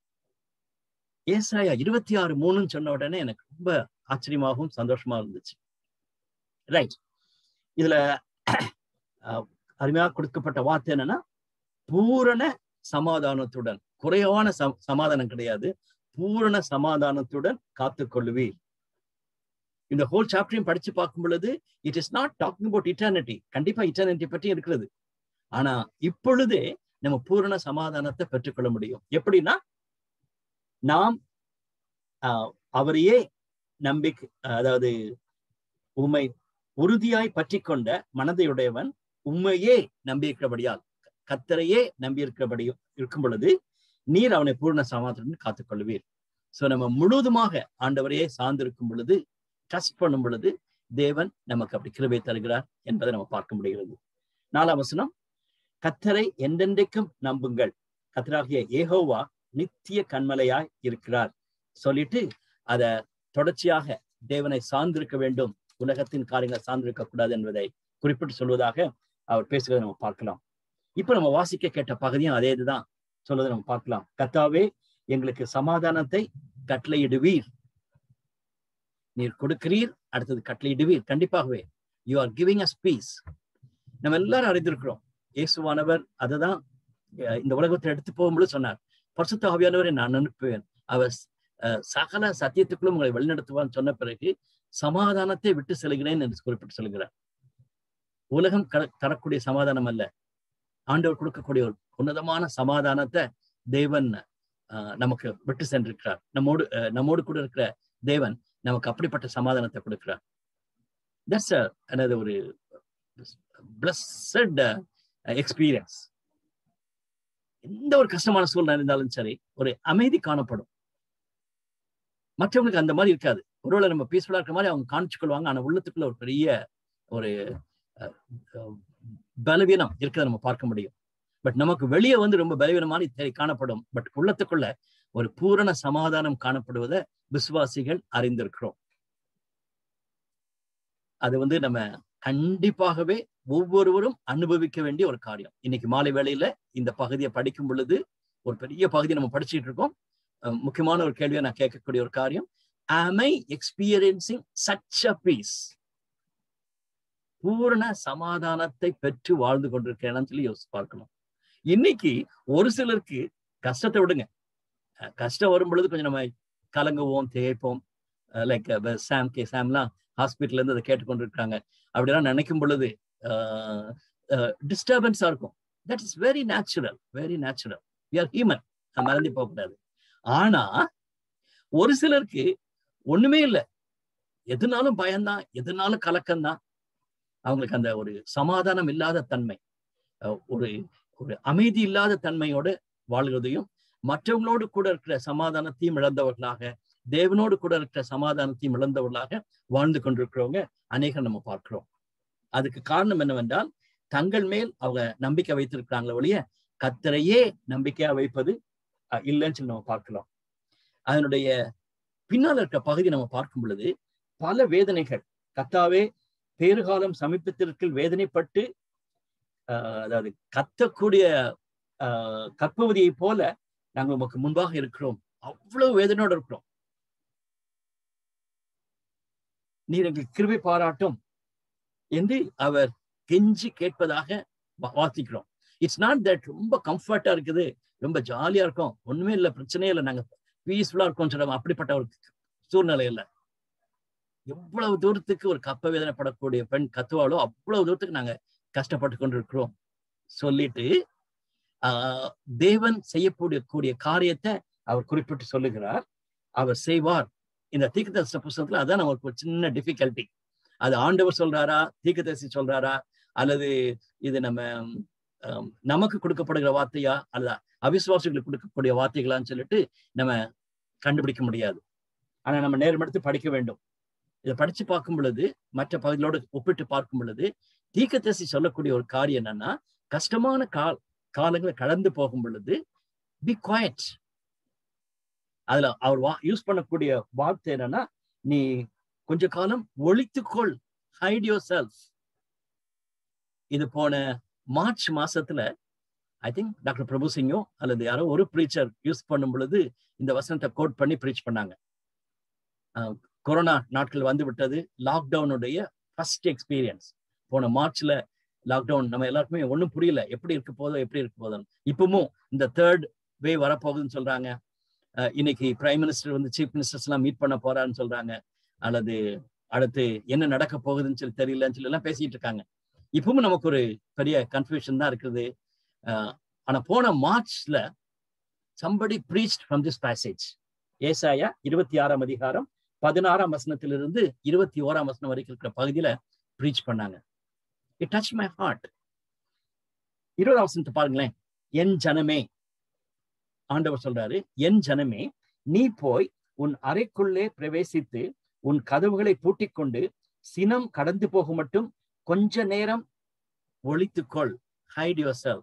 ஏசாயா இருபத்தி ஆறு மூணுன்னு சொன்ன உடனே எனக்கு ரொம்ப ஆச்சரியமாகவும் சந்தோஷமா இருந்துச்சு ரைட் இதுல அஹ், அருமையா கொடுக்கப்பட்ட வார்த்தை என்னன்னா பூரண சமாதானத்துடன் குறைவான சம் சமாதானம் கிடையாது பூரண சமாதானத்துடன் காத்துக்கொள்ளுவீர் இந்த ஹோல் சாப்டரையும் படிச்சு பார்க்கும் பொழுது it is not talking about eternity கண்டிப்பா இட்டர்னிட்டி பற்றி இருக்கிறது ஆனா இப்பொழுதே நம்ம பூரண சமாதானத்தை பெற்றுக்கொள்ள முடியும் எப்படின்னா நாம் ஆஹ், அவரையே நம்பிக்கை அதாவது உண்மை உறுதியாய் பற்றி கொண்ட மனதையுடையவன் உண்மையே நம்பியிருக்கிறபடியால் கத்தரையே நம்பி இருக்கிறபடி இருக்கும் பொழுது நீர் அவனை பூர்ண சமாதானம் காத்துக்கொள்வீர் சோ நம்ம முழுவதுமாக ஆண்டவரையே சார்ந்திருக்கும் பொழுது ட்ரஸ்ட் பண்ணும் பொழுது தேவன் நமக்கு அப்படி கிருபை தருகிறார் என்பதை நம்ம பார்க்க முடிகிறது நாலாம் வசனம் கத்தரை என்றென்றைக்கும் நம்புங்கள் கத்தராகிய ஏகோவா நித்திய கண்மலையாய் இருக்கிறார் சொல்லிட்டு அத தொடர்ச்சியாக தேவனை சார்ந்திருக்க வேண்டும் உலகத்தின் காரியங்களை சார்ந்திருக்க கூடாது என்பதை குறிப்பிட்டு சொல்வதாக அவர் பேசுகிறதை நம்ம பார்க்கலாம் இப்ப நம்ம வாசிக்க கேட்ட பகுதியும் அதே இதுதான் சொல்வதை நம்ம பார்க்கலாம் கத்தாவே எங்களுக்கு சமாதானத்தை கட்டளையிடுவீர் நீர் கொடுக்கிறீர் அடுத்தது கட்டளையிடுவீர் கண்டிப்பாகவே you are giving us peace நம்ம எல்லாரும் அறிந்திருக்கிறோம் இயேசுவானவர் அததான் அஹ், இந்த உலகத்தை எடுத்து போகும்போது சொன்னார் பரிசுத்த ஆவியானவரை நான் அனுப்புவேன் அவர் அஹ், சகல சத்தியத்துக்குள்ளும் உங்களை வழிநடத்துவான்னு சொன்ன பிறகு சமாதானத்தை விட்டு செல்கிறேன் என்று குறிப்பிட்டு சொல்கிறார் உலகம் க- தரக்கூடிய சமாதானம் அல்ல ஆண்டவர் கொடுக்கக்கூடிய ஒரு உன்னதமான சமாதானத்தை தேவன் ஆஹ், நமக்கு விட்டு சென்றிருக்கிறார் நம்மோடு அஹ், நம்மோடு கூட இருக்கிற தேவன் நமக்கு அப்படிப்பட்ட சமாதானத்தை கொடுக்கிறார் தட்ஸ் another ஒரு பிளஸட் எக்ஸ்பீரியன்ஸ் எந்த ஒரு கஷ்டமான சூழ்நிலை இருந்தாலும் சரி ஒரு அமைதி காணப்படும் மற்றவங்களுக்கு அந்த மாதிரி இருக்காது ஒருவேளை நம்ம பீஸ்ஃபுல்லா இருக்கிற மாதிரி அவங்க காணிச்சு கொள்வாங்க ஆனா உள்ளத்துக்குள்ள ஒரு பெரிய ஒரு அஹ், அஹ், பலவீனம் இருக்கிறத நம்ம பார்க்க முடியும் பட் நமக்கு வெளியே வந்து ரொம்ப பலவீனமான தெரி காணப்படும் பட் உள்ளத்துக்குள்ள ஒரு பூரண சமாதானம் காணப்படுவதை விசுவாசிகள் அறிந்திருக்கிறோம் அது வந்து நம்ம கண்டிப்பாகவே ஒவ்வொருவரும் அனுபவிக்க வேண்டிய ஒரு காரியம் இன்னைக்கு மாலை வேளையில இந்த பகுதியை படிக்கும் பொழுது ஒரு பெரிய பகுதியை நம்ம படிச்சுட்டு இருக்கோம் அஹ் முக்கியமான ஒரு கேள்வியை நான் கேட்கக்கூடிய ஒரு காரியம் am I experiencing such a peace பூரண சமாதானத்தை பெற்று வாழ்ந்து கொண்டிருக்கிறேன்னு சொல்லி யோசிச்சு பார்க்கணும் இன்னைக்கு ஒரு சிலருக்கு கஷ்டத்தை விடுங்க அஹ் கஷ்டம் வரும் பொழுது கொஞ்சம் நம்ம கலங்குவோம் திகைப்போம் லைக் சாம் கே சாம்லாம் ஹாஸ்பிட்டல்ல இருந்து அதை கேட்டுக்கொண்டிருக்காங்க அப்படிலாம் நினைக்கும் பொழுது டிஸ்டர்பன்ஸா இருக்கும் that is very natural very natural we are human மறந்து போகக்கூடாது ஆனா ஒரு சிலருக்கு ஒண்ணுமே இல்லை எதுனாலும் பயம்தான் எதுனாலும் கலக்கம்தான் அவங்களுக்கு அந்த ஒரு சமாதானம் இல்லாத தன்மை அஹ் ஒரு ஒரு அமைதி இல்லாத தன்மையோட வாழ்கிறதையும் மற்றவங்களோடு கூட இருக்கிற சமாதானத்தையும் இழந்தவர்களாக தேவனோடு கூட இருக்கிற சமாதானத்தையும் இழந்தவர்களாக வாழ்ந்து கொண்டிருக்கிறவங்க அநேகம் நம்ம பார்க்கிறோம் அதுக்கு காரணம் என்னவென்றால் தங்கள் மேல் அவங்க நம்பிக்கை வைத்திருக்கிறாங்களே ஒழிய கத்தரையே நம்பிக்கையா வைப்பது அஹ், இல்லைன்னு சொல்லி நம்ம பார்க்கலாம் அதனுடைய பின்னால் இருக்கிற பகுதி நம்ம பார்க்கும் பொழுது பல வேதனைகள் கத்தாவே பேறுகாலம் சமீபத்திற்குள் வேதனைப்பட்டு ஆஹ், அதாவது கத்தக்கூடிய ஆஹ், கற்பவதியை போல நாங்கள் உமக்கு முன்பாக இருக்கிறோம் அவ்வளவு வேதனையோடு இருக்கிறோம் நீர் எங்களுக்கு கிருபை பாராட்டும் என்று அவர் கெஞ்சி கேட்பதாக வா- வாசிக்கிறோம் இட்ஸ் நாட் தட் ரொம்ப கம்ஃபர்ட்டா இருக்குது ரொம்ப ஜாலியா இருக்கும் ஒண்ணுமே இல்லை பிரச்சனையே இல்லை நாங்க பீஸ்ஃபுல்லா இருக்கோம் சொல்லுவாங்க அப்படிப்பட்ட ஒரு சூழ்நிலை இல்லை எவ்வளவு தூரத்துக்கு ஒரு கப்ப வேதனைப்படக்கூடிய பெண் கத்துவாளோ அவ்வளவு தூரத்துக்கு நாங்க கஷ்டப்பட்டு கொண்டிருக்கிறோம் சொல்லிட்டு ஆஹ் தேவன் செய்யக்கூடிய கூடிய காரியத்தை அவர் குறிப்பிட்டு சொல்லுகிறார் அவர் செய்வார் இந்த தீர்க்கதரிசன புஸ்தகத்துல அதான் நமக்கு ஒரு சின்ன டிஃபிகல்ட்டி அது ஆண்டவர் சொல்றாரா தீர்க்கதரிசி சொல்றாரா அல்லது இது நம்ம ஆம், நமக்கு கொடுக்கப்படுகிற வார்த்தையா அல்லது அவிசுவாசிகளுக்கு கொடுக்கக்கூடிய வார்த்தைகளான்னு சொல்லிட்டு நம்ம கண்டுபிடிக்க முடியாது ஆனா நம்ம நேரம் எடுத்து படிக்க வேண்டும் இதை படிச்சு பார்க்கும் பொழுது மற்ற பகுதிகளோடு ஒப்பிட்டு பார்க்கும் பொழுது தீர்க்கதரிசி சொல்லக்கூடிய ஒரு காரியம் என்னன்னா கஷ்டமான கால் காலங்கள் கடந்து போகும் பொழுது பி குவாய்ட் அதுல அவர் யூஸ் பண்ணக்கூடிய வார்த்தை என்னன்னா நீ கொஞ்ச காலம் ஒழித்துக்கொள் ஹைட் யோர் செல்ஃப் இது போன மார்ச் மாசத்துல ஐ திங்க் டாக்டர் பிரபு சிங்கோ அல்லது யாரோ ஒரு ப்ரீச்சர் யூஸ் பண்ணும் பொழுது இந்த வசனத்தை கோட் பண்ணி ப்ரீச் பண்ணாங்க கொரோனா நாட்கள் வந்து விட்டது லாக்டவுனுடைய ஃபர்ஸ்ட் எக்ஸ்பீரியன்ஸ் போன மார்ச்ல லாக்டவுன் நம்ம எல்லாருக்குமே ஒன்றும் புரியல எப்படி இருக்க போதோ எப்படி இருக்க போதும் இப்பவும் இந்த தேர்ட் வே வரப்போகுதுன்னு சொல்றாங்க இன்னைக்கு பிரைம் மினிஸ்டர் வந்து சீஃப் மினிஸ்டர்ஸ் எல்லாம் மீட் பண்ண போறான்னு சொல்றாங்க அல்லது அடுத்து என்ன நடக்க போகுதுன்னு சொல்லி தெரியலன்னு சொல்லி எல்லாம் பேசிட்டு இருக்காங்க இப்பவும் நமக்கு ஒரு பெரிய கன்ஃபியூஷன் தான் இருக்குது ஆனா போன மார்ச்ல somebody preached from this passage ஏசாயா இருபத்தி ஆறாம் அதிகாரம் பதினாறாம் வசனத்திலிருந்து இருபத்தி ஓராம் வசனம் வரைக்கும் இருக்கிற பகுதியில ப்ரீச் பண்ணாங்க இட் டச் மை ஹார்ட் இருபதாம் வசனத்தை பாருங்களேன் என் ஜனமே ஆண்டவர் சொல்றாரு என் ஜனமே நீ போய் உன் அறைக்குள்ளே பிரவேசித்து உன் கதவுகளை பூட்டிக் கொண்டு சினம் கடந்து போகும் மட்டும் கொஞ்ச நேரம் ஒழித்துக்கொள் ஹைட் யுவர் செல்ஃப்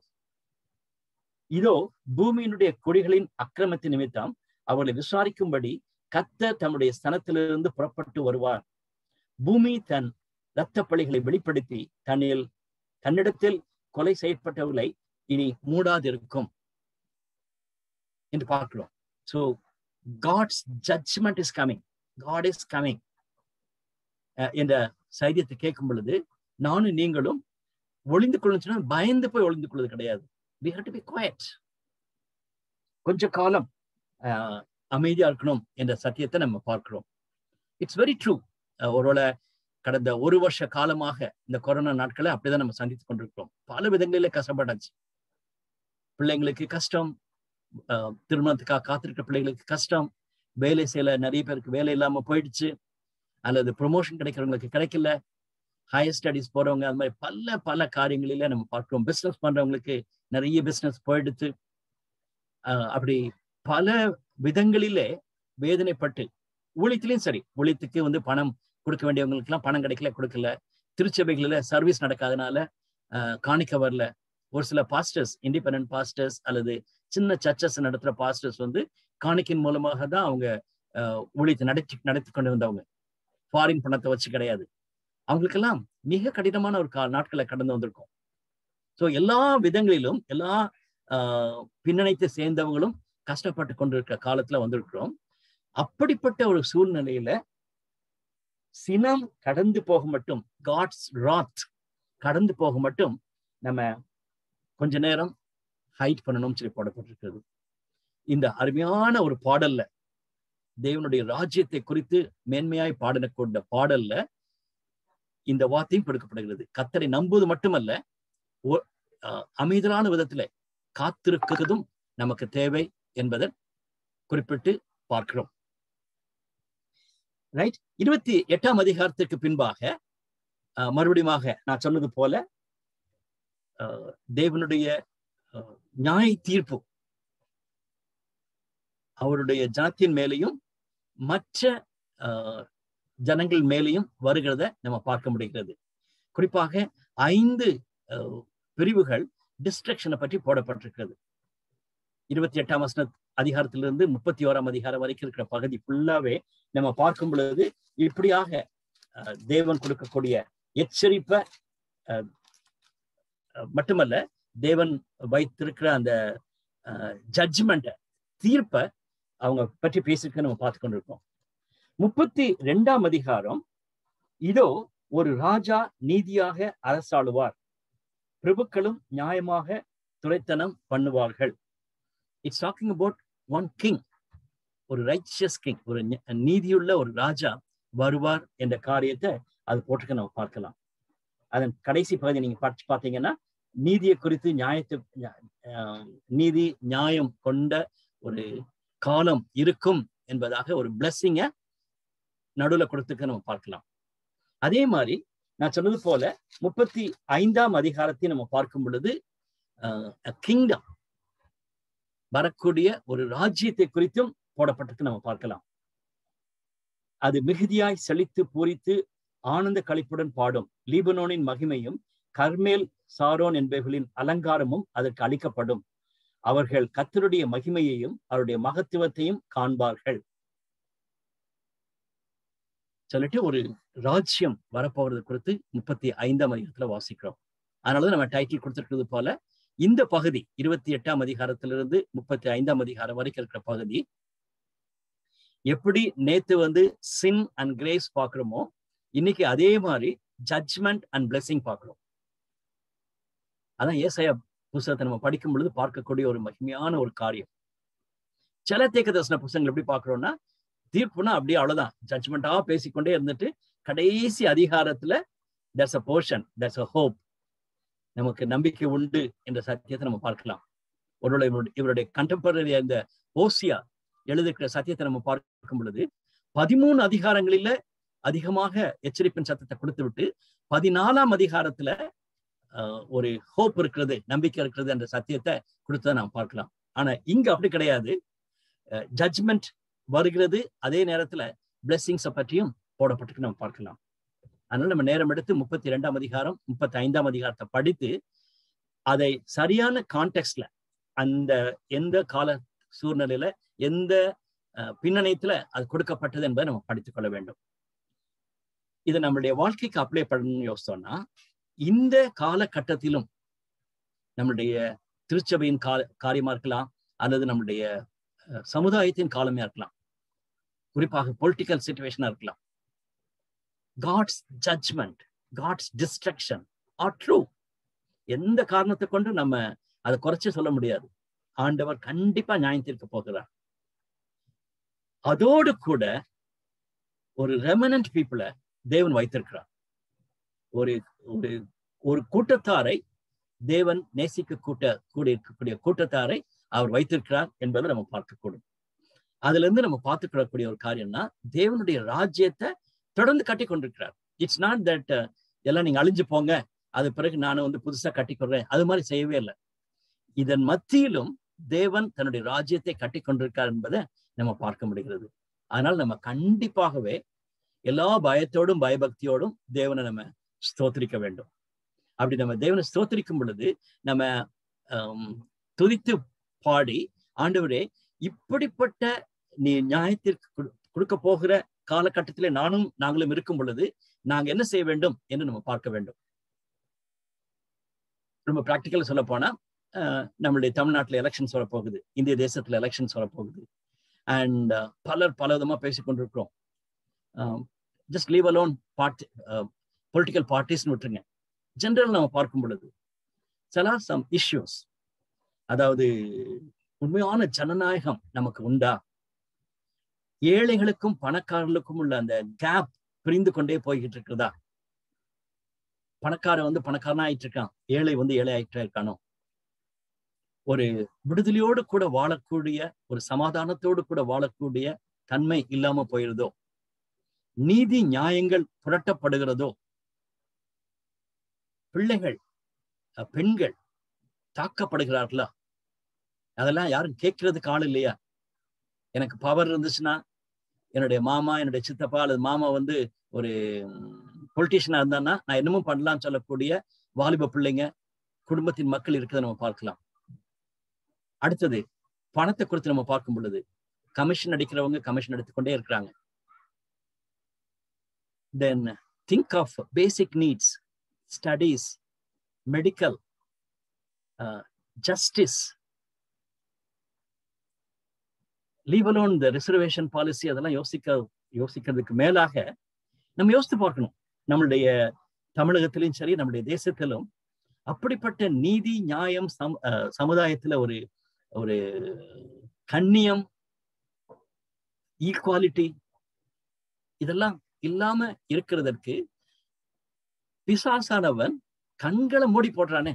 இதோ பூமியினுடைய குடிகளின் அக்கிரமத்தின் நிமித்தம் அவர்களை விசாரிக்கும்படி கத்த தம்முடைய ஸ்தனத்திலிருந்து புறப்பட்டு வருவார் பூமி தன் இரத்த பழிகளை வெளிப்படுத்தி தன்னில் தன்னிடத்தில் கொலை செய்யப்பட்டவர்களை இனி மூடாதிருக்கும் என்று பார்க்கிறோம் so God's judgment is coming God is coming என்ற சைரியத்தை கேட்கும் பொழுது நானும் நீங்களும் ஒளிந்து கொள்ளுச்சுன்னா பயந்து போய் ஒளிந்து கொள்வது கிடையாது we have to be quiet கொஞ்ச காலம் அமைதியா இருக்கணும் என்ற சத்தியத்தை நம்ம பார்க்கிறோம் இட்ஸ் வெரி ட்ரூ ஒருவேளை கடந்த ஒரு வருஷ காலமாக இந்த கொரோனா நாட்களை அப்படிதான் நம்ம சந்தித்து கொண்டிருக்கிறோம் பல விதங்களிலே கஷ்டப்பட்டாச்சு பிள்ளைங்களுக்கு கஷ்டம் திருமணத்துக்காக காத்திருக்கிற பிள்ளைகளுக்கு கஷ்டம் வேலை செய்யல நிறைய பேருக்கு வேலை இல்லாம போயிடுச்சு அல்லது ப்ரொமோஷன் கிடைக்கிறவங்களுக்கு கிடைக்கல ஹையர் ஸ்டடிஸ் போறவங்க அது மாதிரி பல பல காரியங்களில நம்ம பார்க்கிறோம் பிசினஸ் பண்றவங்களுக்கு நிறைய பிசினஸ் போயிடுச்சு அப்படி பல விதங்களிலே வேதனைப்பட்டு ஊழியத்திலையும் சரி ஊழியத்துக்கு வந்து பணம் கொடுக்க வேண்டியவங்களுக்கு எல்லாம் பணம் கிடைக்கல கொடுக்கல திருச்சபைகளில சர்வீஸ் நடக்காதனால காணிக்க வரல ஒரு சில பாஸ்டர்ஸ் இண்டிபெண்ட் பாஸ்டர்ஸ் அல்லது சின்ன சர்ச்சஸ் நடத்துற பாஸ்டர்ஸ் வந்து காணிக்கின் மூலமாக தான் அவங்க ஊழியத்தை நடத்தி நடத்தி கொண்டு வந்தவங்க ஃபாரின் பணத்தை வச்சு கிடையாது அவங்களுக்கெல்லாம் மிக கடினமான ஒரு கா நாட்களை கடந்து வந்திருக்கும் ஸோ எல்லா விதங்களிலும் எல்லா பின்னணித்தை சேர்ந்தவங்களும் கஷ்டப்பட்டு கொண்டிருக்கிற காலத்துல வந்திருக்கிறோம் அப்படிப்பட்ட ஒரு சூழ்நிலையில சினம் கடந்து போக மட்டும் காட்ஸ் ராத் கடந்து போக மட்டும் நம்ம கொஞ்ச நேரம் ஹைட் பண்ணணும்னு சொல்லி போடப்பட்டிருக்கிறது இந்த அருமையான ஒரு பாடல்ல தேவனுடைய ராஜ்யத்தை குறித்து மேன்மையாய் பாடின கொண்ட பாடல்ல இந்த வார்த்தையும் கொடுக்கப்படுகிறது கத்தரை நம்புவது மட்டுமல்ல அமைதலான விதத்துல காத்திருக்கிறதும் நமக்கு தேவை என்பதை குறிப்பிட்டு பார்க்கிறோம் ரைட் இருபத்தி எட்டாம் அதிகாரத்திற்கு பின்பாக மறுபடியும் நான் சொன்னது போல தேவனுடைய நியாய தீர்ப்பு அவருடைய ஜனத்தின் மேலையும் மற்ற ஜனங்கள் மேலையும் வருகிறத நம்ம பார்க்க முடிகிறது குறிப்பாக ஐந்து பிரிவுகள் டிஸ்ட்ரக்ஷனை பற்றி போடப்பட்டிருக்கிறது இருபத்தி எட்டாம் வசன அதிகாரத்திலிருந்து முப்பத்தி ஓராம் அதிகாரம் வரைக்கும் இருக்கிற பகுதி ஃபுல்லாவே நம்ம பார்க்கும் பொழுது இப்படியாக தேவன் கொடுக்கக்கூடிய எச்சரிப்பை மட்டுமல்ல தேவன் வைத்திருக்கிற அந்த ஜட்ஜ்மெண்ட்டை தீர்ப்பை அவங்க பற்றி பேசிருக்க நம்ம பார்த்து கொண்டிருக்கோம் முப்பத்தி ரெண்டாம் அதிகாரம் இதோ ஒரு ராஜா நீதியாக அரசாளுவார் பிரபுக்களும் நியாயமாக துரைத்தனம் பண்ணுவார்கள் it's talking about one king ஒரு ரைச்சியஸ் கிங் ஒரு நீதியுள்ள ஒரு ராஜா வருவார் என்ற காரியத்தை அது போட்டுக்க நம்ம பார்க்கலாம் அதன் கடைசி பகுதி நீங்க படிச்சு பார்த்தீங்கன்னா நீதியை குறித்து நியாயத்தை நீதி நியாயம் கொண்ட ஒரு காலம் இருக்கும் என்பதாக ஒரு பிளஸ்ஸிங்க நடுவில் கொடுத்துக்க நம்ம பார்க்கலாம் அதே மாதிரி நான் சொன்னது போல முப்பத்தி ஐந்தாம் அதிகாரத்தை நம்ம பார்க்கும் பொழுது கிங்டம் வரக்கூடிய ஒரு ராஜ்யத்தை குறித்தும் போடப்பட்டிருக்கு நம்ம பார்க்கலாம் அது மிகுதியாய் செழித்து பூரித்து ஆனந்த கழிப்புடன் பாடும் லீபனோனின் மகிமையும் கர்மேல் சாரோன் என்பவர்களின் அலங்காரமும் அதற்கு அளிக்கப்படும் அவர்கள் கத்தருடைய மகிமையையும் அவருடைய மகத்துவத்தையும் காண்பார்கள் சொல்லிட்டு ஒரு ராஜ்யம் வரப்போறது குறித்து முப்பத்தி ஐந்தாம் அதிகாரத்துல வாசிக்கிறோம் அதனாலதான் நம்ம டைட்டில் கொடுத்திருக்கிறது போல இந்த பகுதி இருபத்தி எட்டாம் அதிகாரத்திலிருந்து முப்பத்தி ஐந்தாம் அதிகாரம் வரைக்கும் இருக்கிற பகுதி எப்படி நேத்து வந்து சின் அண்ட் கிரேஸ் பாக்குறோமோ இன்னைக்கு அதே மாதிரி ஜட்ஜ்மெண்ட் அண்ட் பிளெஸிங் பார்க்கிறோம் அதான் ஏசையா புஸ்தகத்தை நம்ம படிக்கும் பொழுது பார்க்கக்கூடிய ஒரு மகிமையான ஒரு காரியம் சில தேக்க தரிசன புஸ்தகங்கள் எப்படி பார்க்கிறோம்னா தீர்ப்புனா அப்படியே அவ்வளவுதான் ஜட்ஜ்மெண்டா பேசிக்கொண்டே இருந்துட்டு கடைசி அதிகாரத்துல that's a portion that's a hope நமக்கு நம்பிக்கை உண்டு என்ற சத்தியத்தை நம்ம பார்க்கலாம் ஒருவேளை இவருடைய கண்டெம்பரரி அந்த ஓசியா எழுதுகிற சத்தியத்தை நம்ம பார்க்கும் பொழுது பதிமூணு அதிகாரங்களில அதிகமாக எச்சரிப்பின் சத்தத்தை கொடுத்து விட்டு பதினாலாம் அதிகாரத்துல ஒரு ஹோப் இருக்கிறது நம்பிக்கை இருக்கிறது என்ற சத்தியத்தை கொடுத்ததை நாம் பார்க்கலாம் ஆனா இங்க அப்படி கிடையாது ஜட்ஜ்மெண்ட் வருகிறது அதே நேரத்துல பிளெஸ்ஸிங்ஸை பற்றியும் போடப்பட்டிருக்கு நம்ம பார்க்கலாம் அதனால நம்ம நேரம் எடுத்து முப்பத்தி ரெண்டாம் அதிகாரம் முப்பத்தி ஐந்தாம் அதிகாரத்தை படித்து அதை சரியான கான்டெக்ட்ல அந்த எந்த கால சூழ்நிலையில எந்த பின்னணியத்துல அது கொடுக்கப்பட்டது என்பதை நம்ம படித்துக் கொள்ள வேண்டும் இதை நம்மளுடைய வாழ்க்கைக்கு அப்ளை பண்ணணும்னு யோசித்தோம்னா இந்த காலகட்டத்திலும் நம்மளுடைய திருச்சபையின் கால காரியமா இருக்கலாம் அல்லது நம்முடைய சமுதாயத்தின் காலமே இருக்கலாம் குறிப்பாக பொலிட்டிக்கல் சுச்சுவேஷனா இருக்கலாம் God's judgment God's destruction are true எந்த காரணத்தை கொண்டு நம்ம அதை குறைச்சு சொல்ல முடியாது ஆண்டவர் கண்டிப்பா நியாயம் தீர்க்க போகிறார் அதோடு கூட ஒரு ரெமனன்ட் பீப்புளை தேவன் வைத்திருக்கிறார் ஒரு ஒரு ஒரு கூட்டத்தாரை தேவன் நேசிக்க கூட்ட கூட இருக்கக்கூடிய கூட்டத்தாரை அவர் வைத்திருக்கிறார் என்பதை நம்ம பார்க்கக்கூடும் அதுல இருந்து நம்ம பார்த்துக்கிடக்கூடிய ஒரு காரியம்னா தேவனுடைய ராஜ்யத்தை தொடர்ந்து கட்டி கொண்டிருக்கிறார் இட்ஸ் நாட் தட் எல்லாம் நீங்க அழிஞ்சு போங்க அது பிறகு நானும் வந்து புதுசா கட்டிக்கொள்றேன் அது மாதிரி செய்யவே இல்லை இதன் மத்தியிலும் தேவன் தன்னுடைய ராஜ்யத்தை கட்டி கொண்டிருக்கார் என்பதை நம்ம பார்க்க முடிகிறது அதனால் நம்ம கண்டிப்பாகவே எல்லா பயத்தோடும் பயபக்தியோடும் தேவனை நம்ம ஸ்தோத்திரிக்க வேண்டும் அப்படி நம்ம தேவனை ஸ்தோத்திரிக்கும் பொழுது நம்ம துதித்து பாடி ஆண்டவரே இப்படிப்பட்ட நீ நியாயத்திற்கு கொடுக்க போகிற காலகட்டத்திலே நானும் நாங்களும் இருக்கும் பொழுது நாங்க என்ன செய்ய வேண்டும் என்று நம்ம பார்க்க வேண்டும் ரொம்ப ப்ராக்டிக்கல் சொல்ல போனா நம்மளுடைய தமிழ்நாட்டில் எலெக்ஷன்ஸ் வரப்போகுது இந்திய தேசத்துல எலெக்ஷன்ஸ் வரப்போகுது அண்ட் பலர் பல விதமா பேசிக்கொண்டிருக்கிறோம் just leave alone party political பார்ட்டிஸ்னு விட்டுருங்க ஜென்ரல் நம்ம பார்க்கும் பொழுது சில சம் இஷ்யூஸ் அதாவது உண்மையான ஜனநாயகம் நமக்கு உண்டா ஏழைகளுக்கும் பணக்காரர்களுக்கும் உள்ள அந்த கேப் பிரிந்து கொண்டே போய்கிட்டு இருக்கிறதா பணக்காரன் வந்து பணக்காரனா ஆயிட்டு இருக்கான் ஏழை வந்து ஏழை ஆயிட்டு இருக்கானோ ஒரு விடுதலையோடு கூட வாழக்கூடிய ஒரு சமாதானத்தோடு கூட வாழக்கூடிய தன்மை இல்லாம போயிருதோ நீதி நியாயங்கள் புரட்டப்படுகிறதோ பிள்ளைகள் பெண்கள் தாக்கப்படுகிறார்களா அதெல்லாம் யாரும் கேட்கறதுக்கு ஆள் இல்லையா எனக்கு பவர் இருந்துச்சுன்னா என்னுடைய மாமா என்னுடைய சித்தப்பா அல்லது மாமா வந்து ஒரு பொலிட்டீஷியனா இருந்தான்னா நான் என்னமும் பண்ணலாம்னு சொல்லக்கூடிய வாலிப பிள்ளைங்க குடும்பத்தின் மக்கள் இருக்கிறத நம்ம பார்க்கலாம் அடுத்தது பணத்தை குறித்து நம்ம பார்க்கும் பொழுது கமிஷன் அடிக்கிறவங்க கமிஷன் எடுத்துக்கொண்டே இருக்கிறாங்க then think of basic needs studies medical justice leave alone இந்த ரிசர்வேஷன் பாலிசி அதெல்லாம் யோசிக்க யோசிக்கிறதுக்கு மேலாக நம்ம யோசித்து பார்க்கணும் நம்மளுடைய தமிழகத்திலும் சரி நம்முடைய தேசத்திலும் அப்படிப்பட்ட நீதி நியாயம் சம் சமுதாயத்துல ஒரு ஒரு கண்ணியம் ஈக்குவாலிட்டி இதெல்லாம் இல்லாம இருக்கிறதற்கு பிசாசானவன் கண்களை மூடி போடுறானே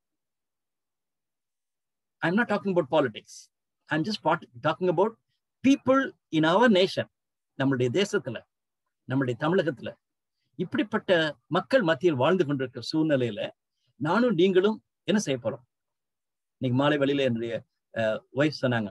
I'm not talking about politics I'm just talking about people in our nation நம்மளுடைய தேசத்துல நம்மளுடைய தமிழகத்துல இப்படிப்பட்ட மக்கள் மத்தியில் வாழ்ந்து கொண்டிருக்கிற சூழ்நிலையில நானும் நீங்களும் என்ன செய்ய போறோம் இன்னைக்கு மாலை வழியில என்னுடைய ஒய்ஃப் சொன்னாங்க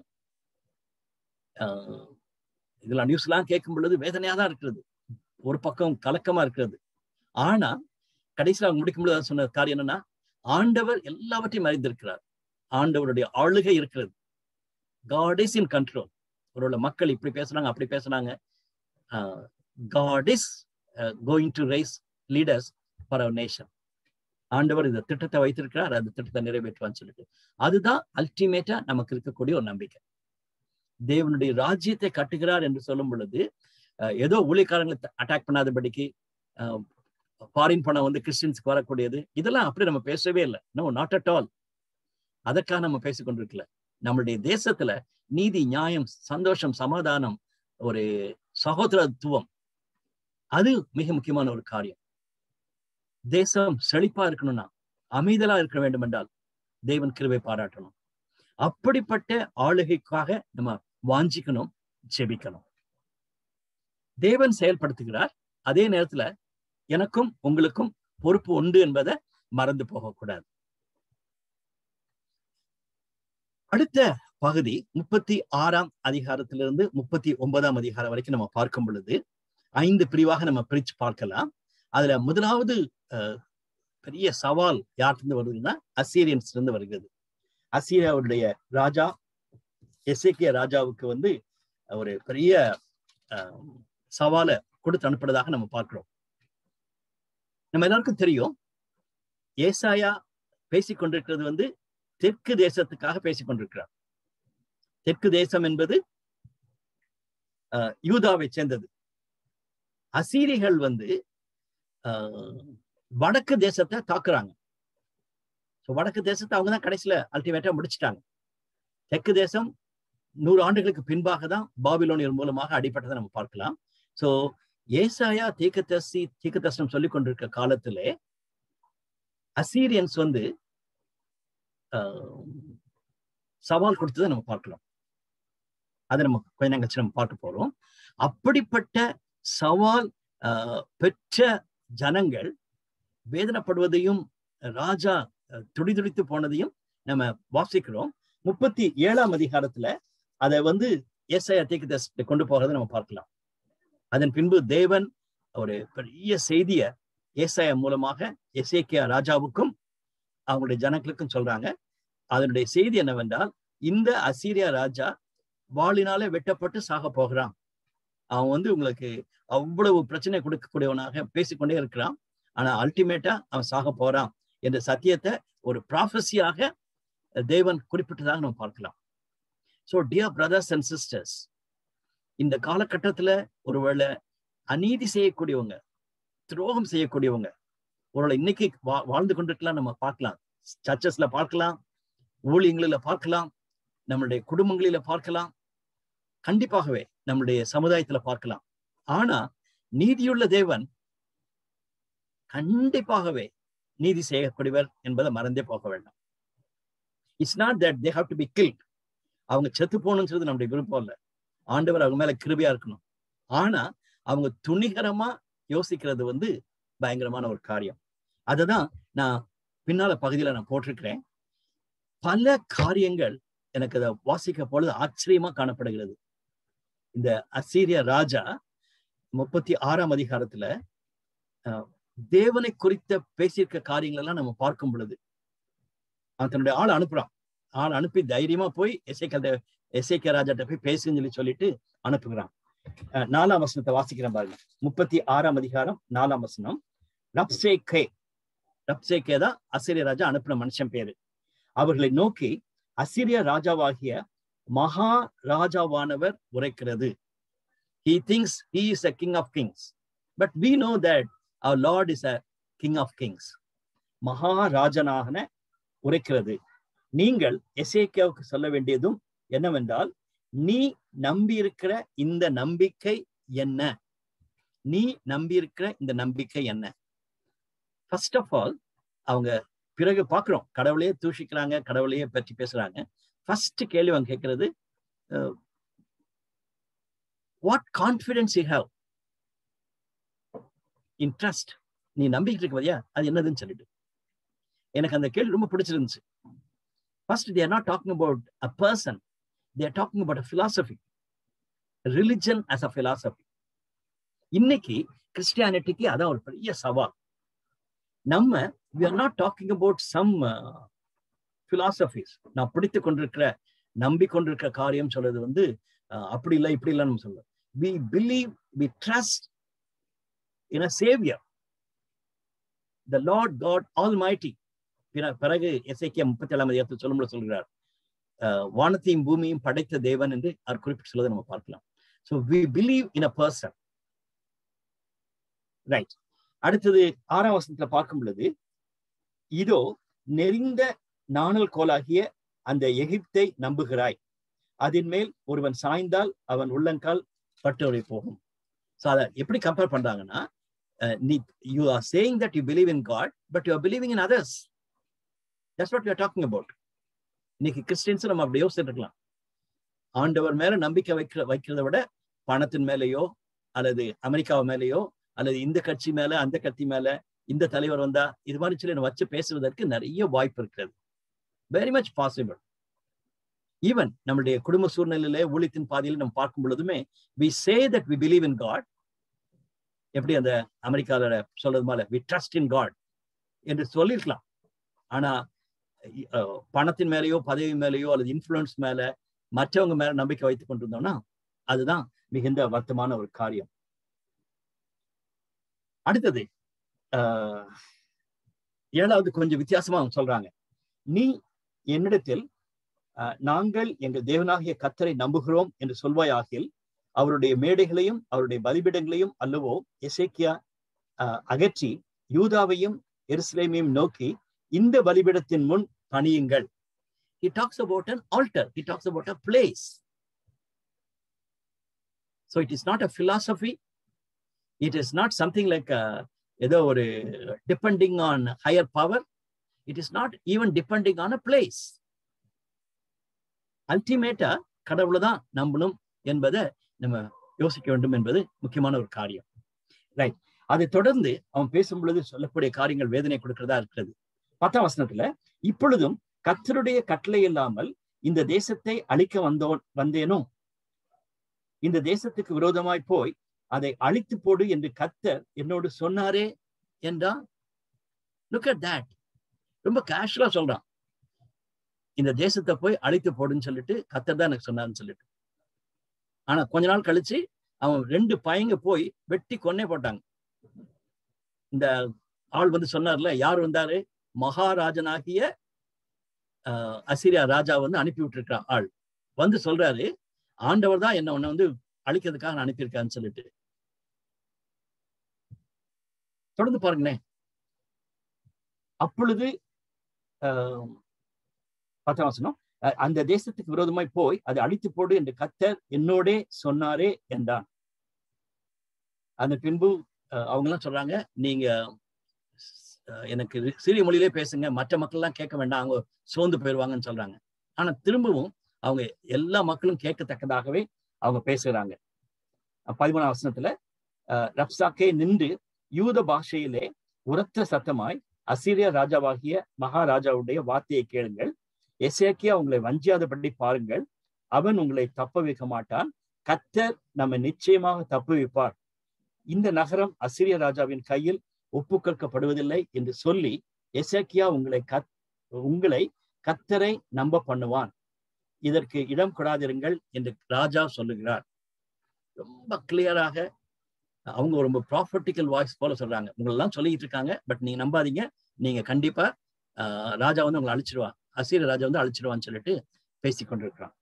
இதெல்லாம் நியூஸ் எல்லாம் கேட்கும் பொழுது வேதனையா தான் இருக்கிறது ஒரு பக்கம் கலக்கமா இருக்கிறது ஆனா கடைசியில் அவங்க முடிக்கும் பொழுது சொன்ன காரியம் என்னன்னா ஆண்டவர் எல்லாவற்றையும் அறிந்திருக்கிறார் ஆண்டவருடைய ஆளுகை இருக்கிறது காட் இஸ் இன் கண்ட்ரோல் அவரோட மக்கள் இப்படி பேசுறாங்க அப்படி பேசுறாங்க God is going to rise leaders for our nation ஆண்டவர் இந்த திட்டத்தை வைத்திருக்கிறார் அந்த திட்டத்தை நிறைவேற்றுவான்னு சொல்லிட்டு அதுதான் அல்டிமேட்டா நமக்கு இருக்கக்கூடிய ஒரு நம்பிக்கை தேவனுடைய ராஜ்யத்தை கட்டுகிறார் என்று சொல்லும் பொழுது ஏதோ ஊழியக்காரங்களை அட்டாக் பண்ணாதபடிக்கு ஃபாரின் பணம் வந்து கிறிஸ்டின்ஸ்க்கு வரக்கூடியது இதெல்லாம் அப்படி நம்ம பேசவே இல்லை நோ நாட் அட் ஆல் அதற்காக நம்ம பேசிக்கொண்டிருக்கல நம்மளுடைய தேசத்துல நீதி நியாயம் சந்தோஷம் சமாதானம் ஒரு சகோதரத்துவம் அது மிக முக்கியமான ஒரு காரியம் தேசம் செழிப்பா இருக்கணும்னா அமைதலா இருக்க வேண்டும் என்றால் தேவன் கிருவை பாராட்டணும் அப்படிப்பட்ட ஆளுகைக்காக நம்ம வாஞ்சிக்கணும் ஜெபிக்கணும் தேவன் செயல்படுத்துகிறார் அதே நேரத்துல எனக்கும் உங்களுக்கும் பொறுப்பு உண்டு என்பதை மறந்து போகக்கூடாது அடுத்த பகுதி முப்பத்தி ஆறாம் அதிகாரத்திலிருந்து முப்பத்தி ஒன்பதாம் அதிகாரம் வரைக்கும் நம்ம பார்க்கும் பொழுது ஐந்து பிரிவாக நம்ம பிரிச்சு பார்க்கலாம் அதுல முதலாவது பெரிய சவால் யார்கிட்ட வருதுன்னா அசீரியன்ஸ் இருந்து வருகிறது அசீரியாவுடைய ராஜா எசேக்கிய ராஜாவுக்கு வந்து ஒரு பெரிய சவாலை கொடுத்து அனுப்புறதாக நம்ம பார்க்கிறோம் நம்ம எல்லாருக்கும் தெரியும் ஏசாயா பேசிக்கொண்டிருக்கிறது வந்து தெற்கு தேசத்துக்காக பேசிக்கொண்டிருக்கிறார் தெற்கு தேசம் என்பது யூதாவை சேர்ந்தது அசீரிகள் வந்து வடக்கு தேசத்தை தாக்குறாங்க வடக்கு தேசத்தை அவங்க தான் கடைசியில அல்டிமேட்டா முடிச்சிட்டாங்க தெற்கு தேசம் நூறு ஆண்டுகளுக்கு பின்பாக தான் பாபிலோனியர் மூலமாக அடிப்பட்டதை நம்ம பார்க்கலாம் சோ ஏசாயா தீக்கத்தசி தீக்கதர்சனம் சொல்லிக் கொண்டிருக்க காலத்திலே அசீரியன்ஸ் வந்து சவால் கொடுத்ததை நம்ம பார்க்கலாம் அதை நம்ம கொஞ்ச நேரம் கழிச்சு நம்ம பார்க்க போறோம் அப்படிப்பட்ட சவால் பெற்ற ஜனங்கள் வேதனைப்படுவதையும் ராஜா துடிதுடித்து போனதையும் நம்ம வாசிக்கிறோம் முப்பத்தி ஏழாம் அதிகாரத்துல அதை வந்து ஏசாயா தீக்கதர்சனத்தை கொண்டு போகிறத நம்ம பார்க்கலாம் அதன் பின்பு தேவன் ஒரு பெரிய செய்திய ஏசாயா மூலமாக எசேக்கியா ராஜாவுக்கும் அவங்களுடைய ஜனங்களுக்கும் சொல்றாங்க அதனுடைய செய்தி என்னவென்றால் இந்த அசீரியா ராஜா வாளினாலே வெட்டப்பட்டு சாக போகிறான் அவன் வந்து உங்களுக்கு அவ்வளவு பிரச்சனை கொடுக்கக்கூடியவனாக பேசிக்கொண்டே இருக்கிறான் ஆனா அல்டிமேட்டா அவன் சாக போறான் என்ற சத்தியத்தை ஒரு ப்ராஃபஸியாக தேவன் குறிப்பிட்டதாக நம்ம பார்க்கலாம் so dear brothers and sisters இந்த காலகட்டத்துல ஒருவேளை அநீதி செய்யக்கூடியவங்க துரோகம் செய்யக்கூடியவங்க ஒருவேளை இன்னைக்கு வா வாழ்ந்து கொண்டிருக்கலாம் நம்ம பார்க்கலாம் சர்ச்சஸ்ல பார்க்கலாம் ஊழியங்களில பார்க்கலாம் நம்மளுடைய குடும்பங்களில பார்க்கலாம் கண்டிப்பாகவே நம்முடைய சமுதாயத்துல பார்க்கலாம் ஆனா நீதியுள்ள தேவன் கண்டிப்பாகவே நீதி செய்யக்கூடியவர் என்பதை மறந்தே போக வேண்டாம் it's not that they have to be killed அவங்க செத்து போகணுங்கிறது நம்முடைய விருப்பம் இல்லை ஆண்டவர் அவங்க மேல கிருபியா இருக்கணும் ஆனா அவங்க துணிகரமா யோசிக்கிறது வந்து பயங்கரமான ஒரு காரியம் அததான் நான் பின்னால பகுதியில நான் போட்டிருக்கிறேன் பல காரியங்கள் எனக்கு அதை வாசிக்க பொழுது ஆச்சரியமா காணப்படுகிறது இந்த அசீரிய ராஜா முப்பத்தி ஆறாம் அதிகாரத்துல தேவனை குறித்த பேசியிருக்க காரியங்கள் எல்லாம் நம்ம பார்க்கும் பொழுது அவன் தன்னுடைய ஆள் அனுப்புறான் ஆள் அனுப்பி தைரியமா போய் எஸ்ஐக்கல் எஸ்ஐகே ராஜாட்ட போய் பேசுன்னு சொல்லி சொல்லிட்டு அனுப்புகிறான் நாலாம் வசனத்தை வாசிக்கிறேன் பாருங்க முப்பத்தி ஆறாம் அதிகாரம் நாலாம் வசனம் ரப்சேகே ரப்சேகே தான் அசிரிய ராஜா அனுப்பின மனுஷன் பேரு அவர்களை நோக்கி அசிரிய ராஜாவாகிய மகா ராஜாவானவர் உரைக்கிறது he thinks he is a king of kings but we know that our lord is a king of kings மகாராஜனாக உரைக்கிறது நீங்கள் எசேக்கியாவுக்கு சொல்ல வேண்டியதும் என்னவென்றால் நீ நம்பியிருக்கிற இந்த நம்பிக்கை என்ன நீ நம்பியிருக்கிற இந்த நம்பிக்கை என்ன ஃபர்ஸ்ட் ஆஃப் ஆல் அவங்க பிறகு பார்க்கிறோம் கடவுளையே தூஷிக்கிறாங்க கடவுளையே பற்றி பேசுறாங்க ஃபர்ஸ்ட் கேள்வி அவங்க கேட்கறது what confidence you have in trust நீ நம்பிக்கிட்டு இருக்க பாத்தியா அது என்னதுன்னு சொல்லிட்டு எனக்கு அந்த கேள்வி ரொம்ப பிடிச்சிருந்துச்சு first they're not talking about a person they're talking about a philosophy religion as a philosophy இன்னைக்கு கிறிஸ்டியானிட்டிக்கு அதான் ஒரு பெரிய சவால் நம்ம we are not talking about some philosophies நான் பிடித்து கொண்டிருக்கிற நம்பிக்கொண்டிருக்கிற காரியம் சொல்றது வந்து அப்படி இல்லை இப்படி இல்லை நம்ம சொல்ல we believe we trust in a saviour the lord God almighty பிறகு எஸ்ஐக்கிய முப்பத்தி ஏழாம் அதிகாரத்தில் சொல்லும்போது சொல்கிறார் வானத்தையும் பூமியும் படைத்த தேவன் என்று அவர் குறிப்பிட்டு சொல்வதை நம்ம பார்க்கலாம் so we believe in a person right அடுத்தது ஆறாம் வசனத்துல பார்க்கும் பொழுது இதோ நெறிந்த நாணல் கோலாகிய அந்த எகிப்தை நம்புகிறாய் அதன் மேல் ஒருவன் சாய்ந்தால் அவன் உள்ளங்கால் பட்டோரை போகும் ஸோ அதை எப்படி கம்பேர் பண்றாங்கன்னா நீ you are saying that you believe in God but you are believing in others that's what you are talking about இன்னைக்கு கிறிஸ்டியன்ஸ் நம்ம அப்படி யோசிச்சுட்டு இருக்கலாம் ஆண்டவர் மேல நம்பிக்கை வைக்கிற வைக்கிறத விட பணத்தின் மேலேயோ அல்லது அமெரிக்காவை மேலேயோ அல்லது இந்த கட்சி மேல அந்த கட்சி மேல இந்த தலைவர் வந்தா இது மாதிரி சொல்லி வச்சு பேசுவதற்கு நிறைய வாய்ப்பு இருக்கிறது வெரி மச் பாசிபிள் ஈவன் நம்மளுடைய குடும்ப சூழ்நிலையில ஊழியத்தின் பாதையில் நம்ம பார்க்கும் பொழுதுமே we say that we believe in God எப்படி அந்த அமெரிக்கால சொல்றது மேல வி ட்ரஸ்ட் இன் காட் என்று சொல்லிருக்கலாம் ஆனா பணத்தின் மேலேயோ பதவி மேலேயோ அல்லது இன்ஃபுளுன்ஸ் மேல மற்றவங்க மேல நம்பிக்கை வைத்துக் கொண்டிருந்தோம்னா அதுதான் மிகுந்த வருத்தமான ஒரு காரியம் அடுத்தது ஏழாவது கொஞ்சம் வித்தியாசமா சொல்றாங்க நீ என்னிடத்தில் நாங்கள் எங்கள் தேவனாகிய கத்தரை நம்புகிறோம் என்று சொல்வாயாகில் அவருடைய மேடைகளையும் அவருடைய பலிபிடங்களையும் அல்லவோ எசேக்கியா அகற்றி யூதாவையும் எருசலேமையும் நோக்கி இந்த பலிபிடத்தின் முன் பணியுங்கள் he talks about an altar he talks about a place so it is not a philosophy it is not something like a, ஏதோ ஒரு depending on higher power it is not even depending on a place அல்டிமேட்டா கடவுளை தான் நம்பணும் என்பதை நம்ம யோசிக்க வேண்டும் என்பது முக்கியமான ஒரு காரியம் ரைட் அதை தொடர்ந்து அவன் பேசும் பொழுது சொல்லக்கூடிய காரியங்கள் வேதனை கொடுக்கிறதா இருக்கிறது பத்தாம் வசனத்துல இப்பொழுதும் கத்தருடைய கட்டளை இல்லாமல் இந்த தேசத்தை அழிக்க வந்தோன் வந்தேனோ இந்த தேசத்துக்கு விரோதமாய் போய் அதை அழித்து போடு என்று கத்தர் என்னோடு சொன்னாரே என்றா லுக் அட் தேட் ரொம்ப கேஷுவலா சொல்றான் இந்த தேசத்தை போய் அழித்து போடுன்னு சொல்லிட்டு கத்தர் தான் எனக்கு சொன்னார்னு சொல்லிட்டு ஆனா கொஞ்ச நாள் கழிச்சு அவன் ரெண்டு பையங்க போய் வெட்டி கொன்னே போட்டாங்க இந்த ஆள் வந்து சொன்னார்ல யார் வந்தாரு மகாராஜனாகிய அசிரியா ராஜா வந்து அனுப்பி விட்டுருக்கிற ஆள் வந்து சொல்றாரு ஆண்டவர் தான் என்ன உன்னை வந்து அழிக்கிறதுக்காக அனுப்பியிருக்கான்னு சொல்லிட்டு தொடர்ந்து பாருங்களேன் அப்பொழுது பத்தாம் வசனம் அந்த தேசத்துக்கு விரோதமாய் போய் அதை அழித்து போடு என்று கத்தர் என்னோடே சொன்னாரே என்றான் அந்த பின்பு அவங்க எல்லாம் சொல்றாங்க நீங்க எனக்கு சிறிய மொழியிலே பேசுங்க மற்ற மக்கள் எல்லாம் கேட்க வேண்டாம் அவங்க சோர்ந்து போயிடுவாங்கன்னு சொல்றாங்க ஆனா திரும்பவும் அவங்க எல்லா மக்களும் கேட்கத்தக்கதாகவே அவங்க பேசுகிறாங்க பதிமூணாம் வசனத்துல ரப்சாக்கே நின்று யூத பாஷையிலே உரத்த சத்தமாய் அசிரிய ராஜாவாகிய மகாராஜாவுடைய வார்த்தையை கேளுங்கள் எசேக்கியா உங்களை வஞ்சியாதபடி பாருங்கள் அவன் உங்களை தப்ப வைக்க மாட்டான் கத்தர் நம்ம நிச்சயமாக தப்பு வைப்பார் இந்த நகரம் அசிரிய ராஜாவின் கையில் ஒப்புக்கொடுக்கப்படுவதில்லை என்று சொல்லி எசேக்கியா உங்களை கத் உங்களை கத்தரை நம்ப பண்ணுவான் இதற்கு இடம் கொடாதிருங்கள் என்று ராஜா சொல்லுகிறார் ரொம்ப கிளியராக அவங்க ரொம்ப ப்ராஃபட்டிக்கல் வாய்ஸ் போல சொல்றாங்க உங்களெல்லாம் சொல்லிட்டு இருக்காங்க பட் நீங்க நம்பாதீங்க நீங்க கண்டிப்பா ராஜா வந்து உங்களை அழிச்சிருவான் அசீர ராஜா வந்து அழிச்சிருவான்னு சொல்லிட்டு பேசி கொண்டிருக்கிறான்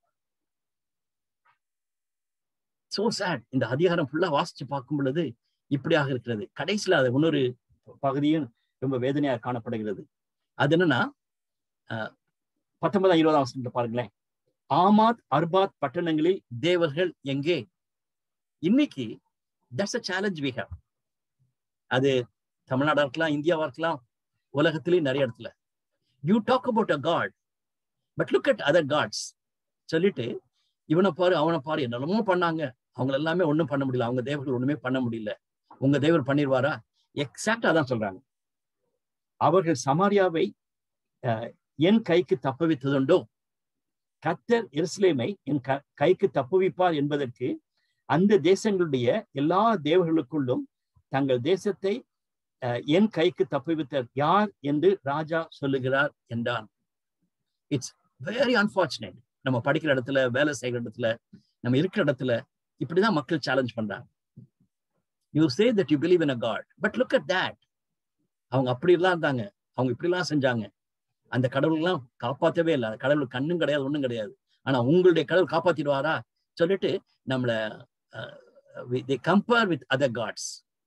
சோ சேட் இந்த அதிகாரம் ஃபுல்லா வாசிச்சு பார்க்கும் பொழுது இப்படியாக இருக்கிறது கடைசியில அது இன்னொரு பகுதியும் ரொம்ப வேதனையா காணப்படுகிறது அது என்னன்னா பத்தொன்பதாம் இருபதாம் வருஷத்துல பாருங்களேன் ஆமாத் அர்பாத் பட்டணங்களில் தேவர்கள் எங்கே இன்னைக்கு that's a challenge we have அது தமிழ்நாடா இருக்கலாம் இந்தியாவா இருக்கலாம் உலகத்திலேயும் நிறைய இடத்துல you talk about a God but look at other gods சொல்லிட்டு இவனை பாரு அவனை பாரு என்னென்னமோ பண்ணாங்க அவங்க எல்லாமே ஒன்றும் பண்ண முடியல அவங்க தேவர்கள் ஒண்ணுமே பண்ண முடியல உங்க தேவர் பண்ணிடுவாரா எக்ஸாக்டா தான் சொல்றாங்க அவர்கள் சமாரியாவை என் கைக்கு தப்புவித்ததுண்டோ கத்தர் எருசலேமை என் க கைக்கு தப்புவிப்பார் என்பதற்கு அந்த தேசங்களுடைய எல்லா தேவர்களுக்குள்ளும் தங்கள் தேசத்தை அஹ், என் கைக்கு தப்புவித்தர் யார் என்று ராஜா சொல்லுகிறார் என்றான் இட்ஸ் வெரி அன்பார்ச்சுனேட் நம்ம படிக்கிற இடத்துல வேலை செய்கிற இடத்துல நம்ம இருக்கிற இடத்துல இப்படிதான் மக்கள் சேலஞ்ச் பண்றாங்க you say that you believe in a God but look at that அவங்க அப்படி எல்லாம் இருந்தாங்க அவங்க இப்படி எல்லாம் செஞ்சாங்க அந்த கடவுள்லாம் காப்பாத்தவே இல்லை அந்த கடவுள் கண்ணும் கிடையாது ஒண்ணும் கிடையாது ஆனா உங்களுடைய கடவுள் காப்பாத்திடுவாரா சொல்லிட்டு நம்மள the compare with other gods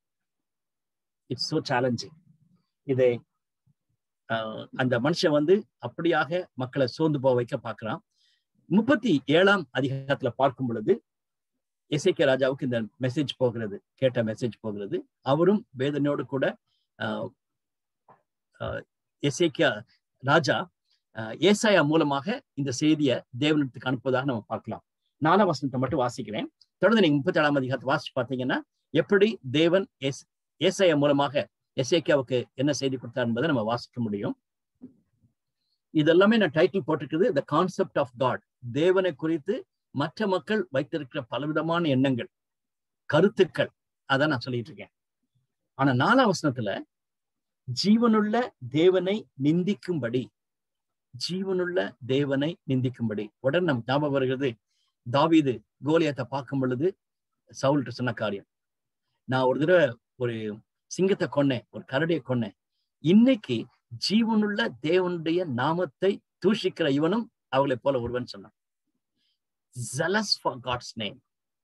it's so challenging இதை அஹ், அந்த மனுஷன் வந்து அப்படியாக மக்களை சோர்ந்து போக வைக்க பார்க்கிறான் முப்பத்தி ஏழாம் அதிகாரத்துல பார்க்கும் பொழுது எசேக்கியா ராஜாவுக்கு இந்த மெசேஜ் போகிறது கேட்ட மெசேஜ் போகிறது அவரும் வேதனையோடு கூட ஆஹ், ஆஹ், எசேக்கியா ராஜா ஆஹ், ஏசாயா மூலமாக இந்த செய்தியை தேவனிடத்துக்கு அனுப்புவதாக நம்ம பார்க்கலாம் நாலாம் வசனத்தை மட்டும் வாசிக்கிறேன் தொடர்ந்து நீங்க முப்பத்தி ஏழாம் அதிகாரத்தை வாசிச்சு பார்த்தீங்கன்னா எப்படி தேவன் எஸ் ஏசாயா மூலமாக எசேக்கியாவுக்கு என்ன செய்தி கொடுத்தார் என்பதை நம்ம வாசிக்க முடியும் இதெல்லாமே நான் டைட்டில் போட்டிருக்குது த கான்செப்ட் ஆஃப் காட் தேவனை குறித்து மற்ற மக்கள் வைத்திருக்கிற பலவிதமான எண்ணங்கள் கருத்துக்கள் அதான் நான் சொல்லிட்டு இருக்கேன் ஆனா நாலாம் வசனத்துல ஜீவனுள்ள தேவனை நிந்திக்கும்படி ஜீவனுள்ள தேவனை நிந்திக்கும்படி உடனே நமக்கு ஞாபகம் வருகிறது தாவீது கோலியத்தை பார்க்கும் பொழுது சவுல்ட்டு சொன்ன காரியம் நான் ஒரு தடவை ஒரு சிங்கத்தை கொன்னேன் ஒரு கரடியை கொன்னேன் இன்னைக்கு ஜீவனுள்ள தேவனுடைய நாமத்தை தூஷிக்கிற இவனும் அவளை போல ஒருவன் சொன்னான் zealous for God's name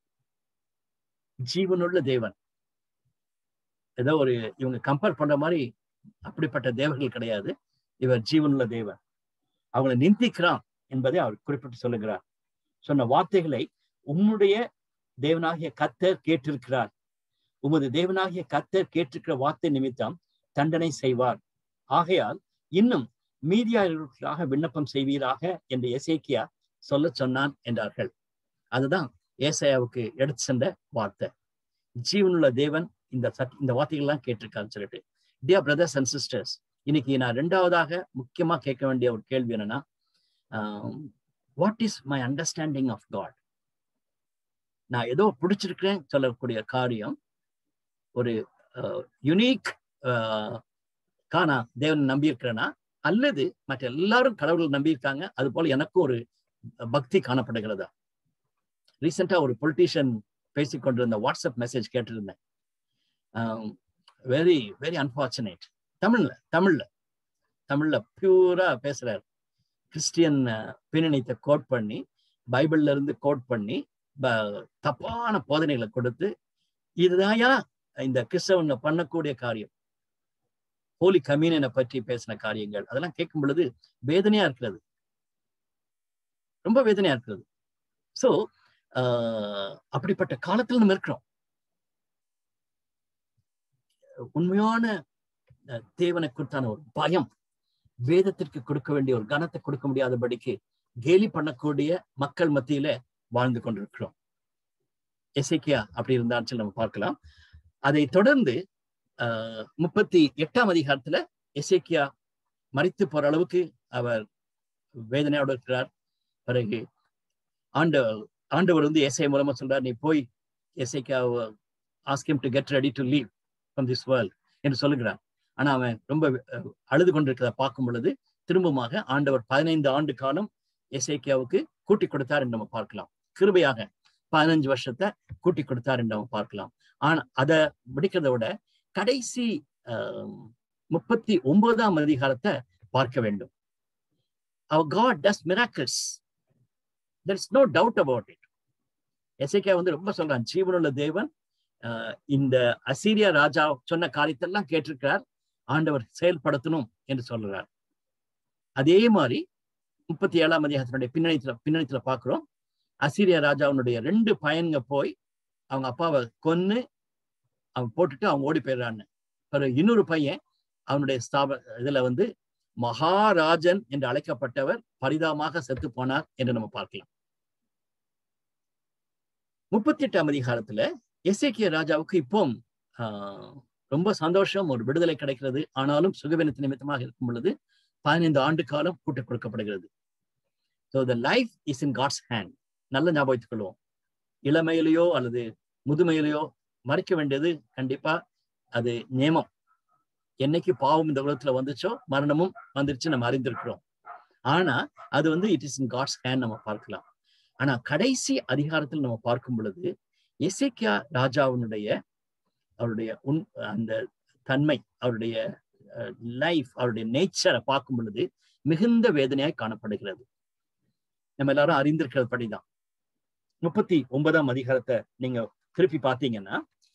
ஜீவனுள்ள தேவன் ஏதோ ஒரு இவங்க கம்பேர் பண்ற மாதிரி அப்படிப்பட்ட தேவர்கள் கிடையாது இவர் ஜீவனுள்ள தேவன் அவங்களை நிந்திக்கிறான் என்பதை அவர் குறிப்பிட்டு சொல்லுகிறார் சொன்ன வார்த்தைகளை உம்முடைய தேவனாகிய கத்தர் கேட்டிருக்கிறார் உமது தேவனாகிய கத்தர் கேட்டிருக்கிற வார்த்தை நிமித்தம் தண்டனை செய்வார் ஆகையால் இன்னும் மீதியாளர்களுக்காக விண்ணப்பம் செய்வீராக என்று எசேக்கியா சொல்ல சொன்னான் என்றார்கள் அதுதான் ஏசாயாவுக்கு எடுத்து சென்ற வார்த்தை ஜீவனுள்ள தேவன் இந்த சட் இந்த வார்த்தைகள்லாம் கேட்டிருக்காருன்னு சொல்லிட்டு டியர் பிரதர்ஸ் அண்ட் சிஸ்டர்ஸ் இன்னைக்கு நான் ரெண்டாவதாக முக்கியமா கேட்க வேண்டிய ஒரு கேள்வி என்னன்னா what is my understanding of God நான் ஏதோ பிடிச்சிருக்கிறேன் சொல்லக்கூடிய காரியம் ஒரு யுனிக் காணா தேவன் நம்பி இருக்கிறேன்னா அல்லது மற்ற எல்லாரும் கடவுள் நம்பி இருக்காங்க அது போல எனக்கும் ஒரு பக்தி காணப்படுகிறதா ரீசெண்டா ஒரு பொலிட்டீஷியன் பேசிக்கொண்டிருந்த வாட்ஸ்அப் மெசேஜ் கேட்டிருந்தேன் வெரி வெரி அன்பார்ச்சுனேட் தமிழ்ல தமிழ்ல தமிழ்ல பியூரா பேசுறாரு கிறிஸ்டியன் பின்னணியத்தை கோட் பண்ணி பைபிள்ல இருந்து கோட் பண்ணி தப்பான போதனைகளை கொடுத்து இதுதாயா இந்த கிறிஸ்தவங்க பண்ணக்கூடிய காரியம் ஹோலி கம்யூனியனை பற்றி பேசின காரியங்கள் அதெல்லாம் கேட்கும் பொழுது வேதனையா இருக்கிறது ரொம்ப வேதனையா இருக்கிறது சோ அப்படிப்பட்ட காலத்துல நம்ம இருக்கிறோம் உண்மையான தேவனை குறித்தான ஒரு பயம் வேதத்திற்கு கொடுக்க வேண்டிய ஒரு கனத்தை கொடுக்க முடியாதபடிக்கு கேலி பண்ணக்கூடிய மக்கள் மத்தியில வாழ்ந்து கொண்டிருக்கிறோம் எசைக்கியா அப்படி இருந்தான்னு சொல்லி நம்ம பார்க்கலாம் அதை தொடர்ந்து ஆஹ் முப்பத்தி எட்டாம் அதிகாரத்துல எசேக்கியா மறித்து போற அளவுக்கு அவர் வேதனையோடு இருக்கிறார் பிறகு ஆண்டவர் ஆண்டவர் வந்து எஸ்ஐ மூலமா சொல்றார் நீ போய் எஸ்ஐக்கா ask him to get ready to leave from this world என்று சொல்லுகிறார் ஆனா அவன் ரொம்ப அழுது கொண்டிருக்கிறத பார்க்கும் பொழுது திரும்பமாக ஆண்டவர் பதினைந்து ஆண்டு காலம் எஸ்ஐக்கியாவுக்கு கூட்டி கொடுத்தார் என்று நம்ம பார்க்கலாம் கிருபையாக பதினஞ்சு வருஷத்தை கூட்டி கொடுத்தார் என்று நம்ம பார்க்கலாம் ஆனா அதை முடிக்கிறத விட கடைசி முப்பத்தி ஒன்பதாம் அதிகாரத்தை பார்க்க வேண்டும் அவர் God does miracles there is no doubt about it எசைக்கா வந்து ரொம்ப சொல்றான் ஜீவனுள்ள தேவன் இந்த அசீரியா ராஜா சொன்ன காரியத்தெல்லாம் கேட்டிருக்கிறார் ஆண்டவர் செயல்படுத்தணும் என்று சொல்றார் அதே மாதிரி முப்பத்தி ஏழாம் அதிகாரத்தினுடைய பின்னணித்துல பின்னணித்துல பாக்குறோம் அசீரியா ராஜாவுடைய ரெண்டு பையன்க போய் அவங்க அப்பாவை கொன்னு அவன் போட்டுட்டு அவன் ஓடி போயிடுறான்னு பிறகு இன்னொரு பையன் அவனுடைய ஸ்தாப இதுல வந்து மகாராஜன் என்று அழைக்கப்பட்டவர் பரிதாபமாக செத்து போனார் என்று நம்ம பார்க்கலாம் முப்பத்தி எட்டாம் அதிகாரத்துல எஸ்ஏக்கிய ராஜாவுக்கு இப்போ ஆஹ் ரொம்ப சந்தோஷம் ஒரு விடுதலை கிடைக்கிறது ஆனாலும் சுகவீனத்து நிமித்தமாக இருக்கும் பொழுது பதினைந்து ஆண்டு காலம் கூட்டு கொடுக்கப்படுகிறது so the life is in God's hand நல்ல ஞாபகத்துக் கொள்வோம் இளமையிலேயோ அல்லது முதுமையிலேயோ மறைக்க வேண்டியது கண்டிப்பா அது நியமம் என்னைக்கு பாவம் இந்த உலகத்துல வந்துச்சோ மரணமும் வந்துருச்சு நம்ம அறிந்திருக்கிறோம் ஆனா அது வந்து it is in God's hand நம்ம பார்க்கலாம் ஆனா கடைசி அதிகாரத்தில் நம்ம பார்க்கும் பொழுது எசேக்கியா ராஜாவினுடைய அவருடைய உன் அந்த தன்மை அவருடைய லைஃப் அவருடைய நேச்சரை பார்க்கும் பொழுது மிகுந்த வேதனையாய் காணப்படுகிறது நம்ம எல்லாரும் அறிந்திருக்கிறது படிதான் முப்பத்தி ஒன்பதாம் அதிகாரத்தை நீங்க திருப்பி பார்த்தீங்கன்னா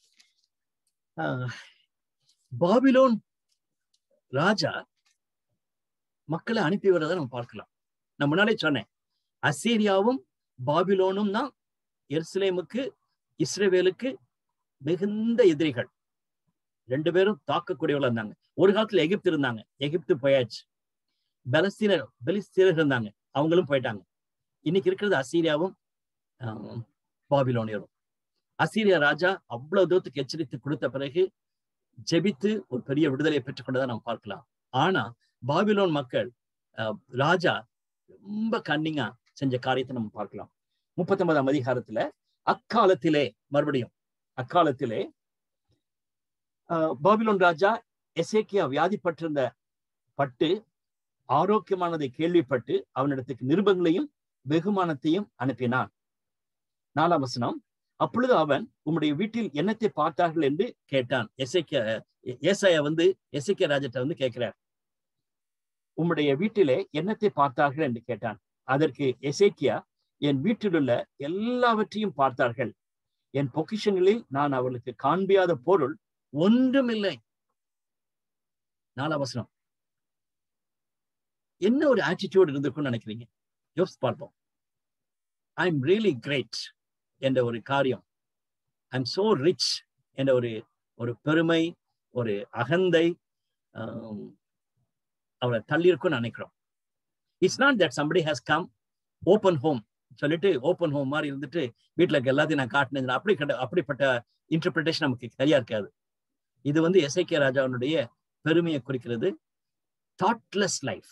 பாபிலோன் ராஜா மக்களை அனுப்பி வர்றதை நம்ம பார்க்கலாம் நான் முன்னாலே சொன்னேன் அசீரியாவும் பாபிலோனும் தான் எருசலேமுக்கு இஸ்ரேவேலுக்கு மிகுந்த எதிரிகள் ரெண்டு பேரும் தாக்கக்கூடியவர்களா இருந்தாங்க ஒரு காலத்துல எகிப்து இருந்தாங்க எகிப்து போயாச்சு பலஸ்தீனர் பெலிஸ்தீனர் இருந்தாங்க அவங்களும் போயிட்டாங்க இன்னைக்கு இருக்கிறது அசீரியாவும் பாபிலோனியரும் அசீரியா ராஜா அவ்வளவு தூரத்துக்கு எச்சரித்து கொடுத்த பிறகு ஜெபித்து ஒரு பெரிய விடுதலையை பெற்றுக்கொண்டதை நம்ம பார்க்கலாம் ஆனா பாபிலோன் மக்கள் ராஜா ரொம்ப கன்னிங்கா செஞ்ச காரியத்தை நம்ம பார்க்கலாம் முப்பத்தி ஒன்பதாம் அதிகாரத்துல அக்காலத்திலே மறுபடியும் அக்காலத்திலே பாபிலோன் ராஜா எசேக்கியா வியாதிப்பட்டிருந்த பட்டு ஆரோக்கியமானதை கேள்விப்பட்டு அவனிடத்துக்கு நிருபங்களையும் வெகுமானத்தையும் அனுப்பினான் நாலாம் வசனம் அப்பொழுது அவன் உம்முடைய வீட்டில் என்னத்தை பார்த்தார்கள் என்று கேட்டான் எசைக்கிய ஏசாயா வந்து எசைக்கிய ராஜத்தை வந்து கேட்கிறார் உம்முடைய வீட்டிலே என்னத்தை பார்த்தார்கள் என்று கேட்டான் அதற்கு எசேக்கியா என் வீட்டிலுள்ள எல்லாவற்றையும் பார்த்தார்கள் என் பொக்கிஷங்களில் நான் அவர்களுக்கு காண்பியாத பொருள் ஒன்றுமில்லை நாலாம் வசனம் என்ன ஒரு ஆட்டிடியூட் இருந்திருக்கும்னு நினைக்கிறீங்க யோசிச்சு பார்ப்போம் ஐ எம் ரியலி கிரேட் என்ற ஒரு காரியம் ஐ எம் சோ ரிச் என்ற ஒரு ஒரு பெருமை ஒரு அகந்தை அவரை தள்ளியிருக்கும்னு நினைக்கிறோம் it's not that somebody has come open home சொல்லிட்டு ஓப்பன் ஹோம் மாதிரி இருந்துட்டு வீட்டுல இருக்க எல்லாத்தையும் நான் காட்டினேன் அப்படி கட்ட அப்படிப்பட்ட இன்டர்பிரிட்டேஷன் நமக்கு சரியா இருக்காது இது வந்து எஸ்ஐகே ராஜாவுடைய பெருமையை குறிக்கிறது தாட்லெஸ் லைஃப்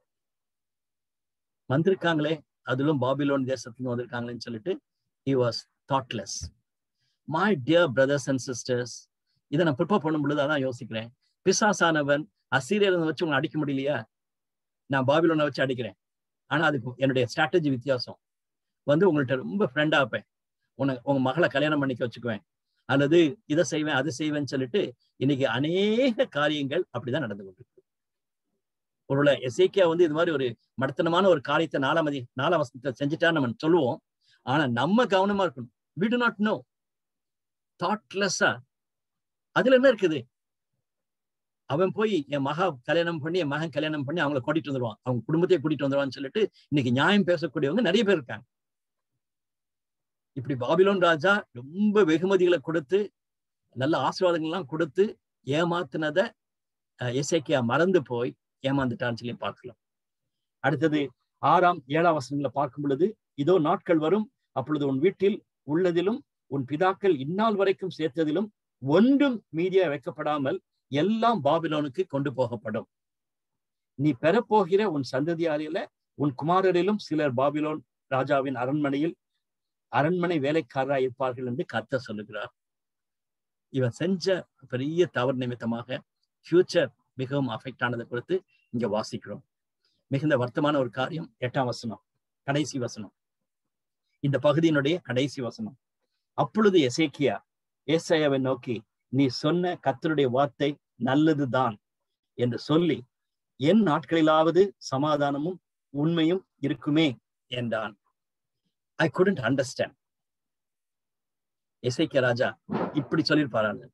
வந்திருக்காங்களே அதிலும் பாபிலோன் தேசத்துல வந்திருக்காங்களேன்னு சொல்லிட்டு he was thoughtless my dear brothers and sisters இதை நான் ப்ரிப்பேர் பண்ணும் பொழுது அதான் யோசிக்கிறேன் பிசாசானவன் அசீரியர் வச்சு உங்களை அடிக்க முடியலையா நான் பாபிலோனை வச்சு அடிக்கிறேன் ஆனா அதுக்கு என்னுடைய ஸ்ட்ராட்டஜி வித்தியாசம் வந்து உங்கள்கிட்ட ரொம்ப ஃப்ரெண்டா இருப்பேன் உனக்கு உங்க மகளை கல்யாணம் பண்ணிக்க வச்சுக்குவேன் அல்லது இதை செய்வேன் அது செய்வேன்னு சொல்லிட்டு இன்னைக்கு அநேக காரியங்கள் அப்படிதான் நடந்து கொண்டிருக்கு ஒருவேளை எசேக்கியா வந்து இது மாதிரி ஒரு மடத்தனமான ஒரு காரியத்தை நாலாம் அதி நாலாம் வசனத்தை செஞ்சுட்டா நம்ம சொல்லுவோம் ஆனா நம்ம கவனமா இருக்கணும் வி டு நாட் நோ தாட்லெஸ்ஸா அதுல என்ன இருக்குது அவன் போய் என் மகா கல்யாணம் பண்ணி என் மகன் கல்யாணம் பண்ணி அவங்கள கூட்டிட்டு வந்துருவான் அவங்க குடும்பத்தையே கூட்டிட்டு வந்துருவான்னு சொல்லிட்டு இன்னைக்கு நியாயம் பேசக்கூடியவங்க நிறைய பேர் இருக்காங்க இப்படி பாபிலோன் ராஜா ரொம்ப வெகுமதிகளை கொடுத்து நல்ல ஆசீர்வாதங்கள்லாம் கொடுத்து ஏமாத்தினத இசைக்கியா மறந்து போய் ஏமாந்துட்டான்னு சொல்லி பார்க்கலாம் அடுத்தது ஆறாம் ஏழாம் வசனங்களை பார்க்கும் பொழுது இதோ நாட்கள் வரும் அப்பொழுது உன் வீட்டில் உள்ளதிலும் உன் பிதாக்கள் இந்நாள் வரைக்கும் சேர்த்ததிலும் ஒன்றும் மீதியா வைக்கப்படாமல் எல்லாம் பாபிலோனுக்கு கொண்டு போகப்படும் நீ பெறப்போகிற உன் சந்ததியாரில உன் குமாரரிலும் சிலர் பாபிலோன் ராஜாவின் அரண்மனையில் அரண்மனை வேலைக்காரராக இருப்பார்கள் என்று கத்த சொல்லுகிறார் இவன் செஞ்ச பெரிய தவறு நிமித்தமாக ஃபியூச்சர் மிகவும் அஃபெக்ட் ஆனதை குறித்து இங்க வாசிக்கிறோம் மிகுந்த வருத்தமான ஒரு காரியம் எட்டாம் வசனம் கடைசி வசனம் இந்த பகுதியினுடைய கடைசி வசனம் அப்பொழுது எசேக்கியா ஏசையாவை நோக்கி நீ சொன்ன கத்தருடைய வார்த்தை நல்லதுதான் என்று சொல்லி என் நாட்களிலாவது சமாதானமும் உண்மையும் இருக்குமே என்றான் ஐ குடண்ட் அண்டர்ஸ்டாண்ட் இசைக்க ராஜா இப்படி சொல்லியிருப்பாரு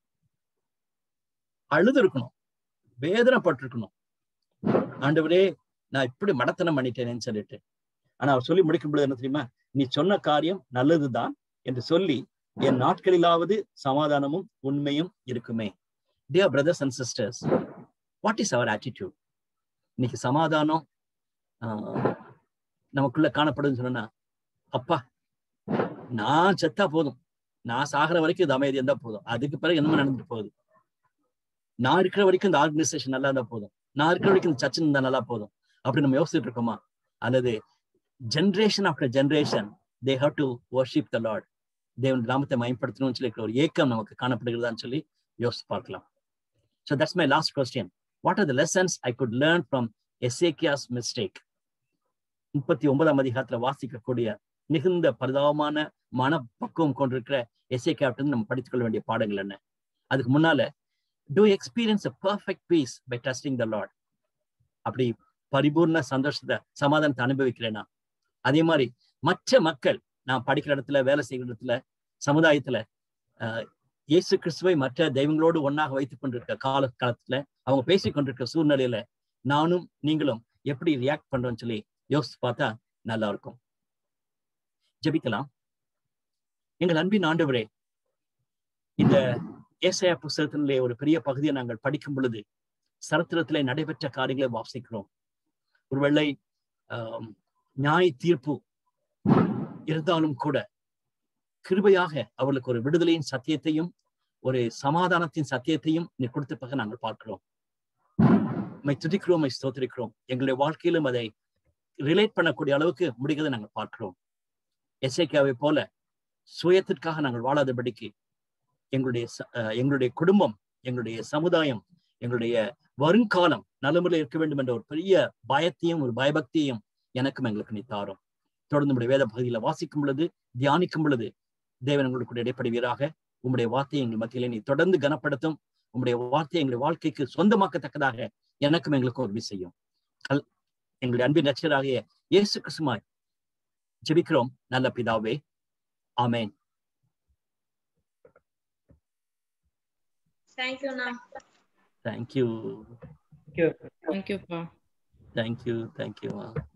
அழுது இருக்கணும் வேதனைப்பட்டிருக்கணும் ஆண்டவரே நான் இப்படி மடத்தனம் பண்ணிட்டேனேன்னு சொல்லிட்டு ஆனா அவர் சொல்லி முடிக்கும் பொழுது என்ன தெரியுமா நீ சொன்ன காரியம் நல்லதுதான் என்று சொல்லி என் நாட்களிலாவது சமாதானமும் உண்மையும் இருக்குமே dear brothers and sisters what is our attitude இன்னைக்கு சமாதானம் நமக்குள்ள காணப்படுதுன்னு சொன்னா அப்பா நான் செத்தா போதும் நான் சாகிற வரைக்கும் இது அமைதி இருந்தா போதும் அதுக்கு பிறகு என்னமோ நடந்துட்டு போகுது நான் இருக்கிற வரைக்கும் இந்த ஆர்கனைசேஷன் நல்லா இருந்தா போதும் நான் இருக்கிற வரைக்கும் இந்த சர்ச்சன் இருந்தா நல்லா போதும் அப்படி நம்ம யோசிச்சுட்டு இருக்கோமா அல்லது generation after generation they have to worship the lord தேவன் நாமத்தை மயப்படுத்தணும்னு சொல்லி ஒரு ஏக்கம் நமக்கு காணப்படுகிறதான்னு சொல்லி யோசிச்சு பார்க்கலாம் so that's my last question what are the lessons I could learn from Hezekiah's mistake முப்பத்தி ஒன்பதாம் அதிகாரத்துல வாசிக்கக்கூடிய மிகுந்த பரிதாபமான மனப்பக்குவம் கொண்டிருக்கிற எஸ்ஏ கேப்டன் நம்ம படித்துக் கொள்ள வேண்டிய பாடங்கள் என்ன அதுக்கு முன்னால to experience a perfect peace by trusting the lord அப்படி பரிபூர்ண சந்தோஷத்தை சமாதானத்தை அனுபவிக்கிறேனா அதே மாதிரி மற்ற மக்கள் நான் படிக்கிற இடத்துல வேலை செய்கிற இடத்துல சமுதாயத்துல ஆஹ் இயேசு கிறிஸ்துவை மற்ற தெய்வங்களோடு ஒன்னாக வைத்துக் கொண்டிருக்க கால காலத்துல அவங்க பேசிக் கொண்டிருக்க சூழ்நிலையில நானும் நீங்களும் எப்படி ரியாக்ட் பண்றோம்னு சொல்லி யோசிச்சு பார்த்தா நல்லா இருக்கும் ஜெபிக்கலாம் எங்கள் அன்பின் ஆண்டவரே இந்த ஏசையா புஸ்தகத்திலே ஒரு பெரிய பகுதியை நாங்கள் படிக்கும் பொழுது சரித்திரத்திலே நடைபெற்ற காரியங்களை வாசிக்கிறோம் ஒருவேளை ஆஹ் நியாய தீர்ப்பு இருந்தாலும் கூட கிருபையாக அவர்களுக்கு ஒரு விடுதலையின் சத்தியத்தையும் ஒரு சமாதானத்தின் சத்தியத்தையும் நீ கொடுத்தப்பக நாங்கள் பார்க்கிறோம் மை துதிக்கிறோம் மை ஸ்தோத்திரிக்கிறோம் எங்களுடைய வாழ்க்கையிலும் அதை ரிலேட் பண்ணக்கூடிய அளவுக்கு முடிகிறதை நாங்கள் பார்க்கிறோம் எஸ்ஐக்காவை போல சுயத்திற்காக நாங்கள் வாழாதபடிக்கு எங்களுடைய எங்களுடைய குடும்பம் எங்களுடைய சமுதாயம் எங்களுடைய வருங்காலம் நலமுறையில் இருக்க வேண்டும் என்ற ஒரு பெரிய பயத்தையும் ஒரு பயபக்தியையும் எனக்கும் எங்களுக்கு நீ தாரும் தொடர்ந்து நம்முடைய வேத பகுதியில வாசிக்கும் பொழுது தியானிக்கும் பொழுது தேவன் உங்களுக்கு இடைப்படுவீராக உங்களுடைய வார்த்தையை எங்கள் மத்தியிலே நீ தொடர்ந்து கனப்படுத்தும் உங்களுடைய வார்த்தையை எங்களுடைய வாழ்க்கைக்கு சொந்தமாக்கத்தக்கதாக எனக்கும் எங்களுக்கும் உதவி செய்யும் கல் எங்களுடைய அன்பின் ரட்சராகிய இயேசு கிறிஸ்துமாய் ஜெபிக்கிறோம் நல்ல பிதாவே ஆமேன் தேங்க்யூ அண்ணா thank you Thank you. Thank you, Pa. Thank you thank you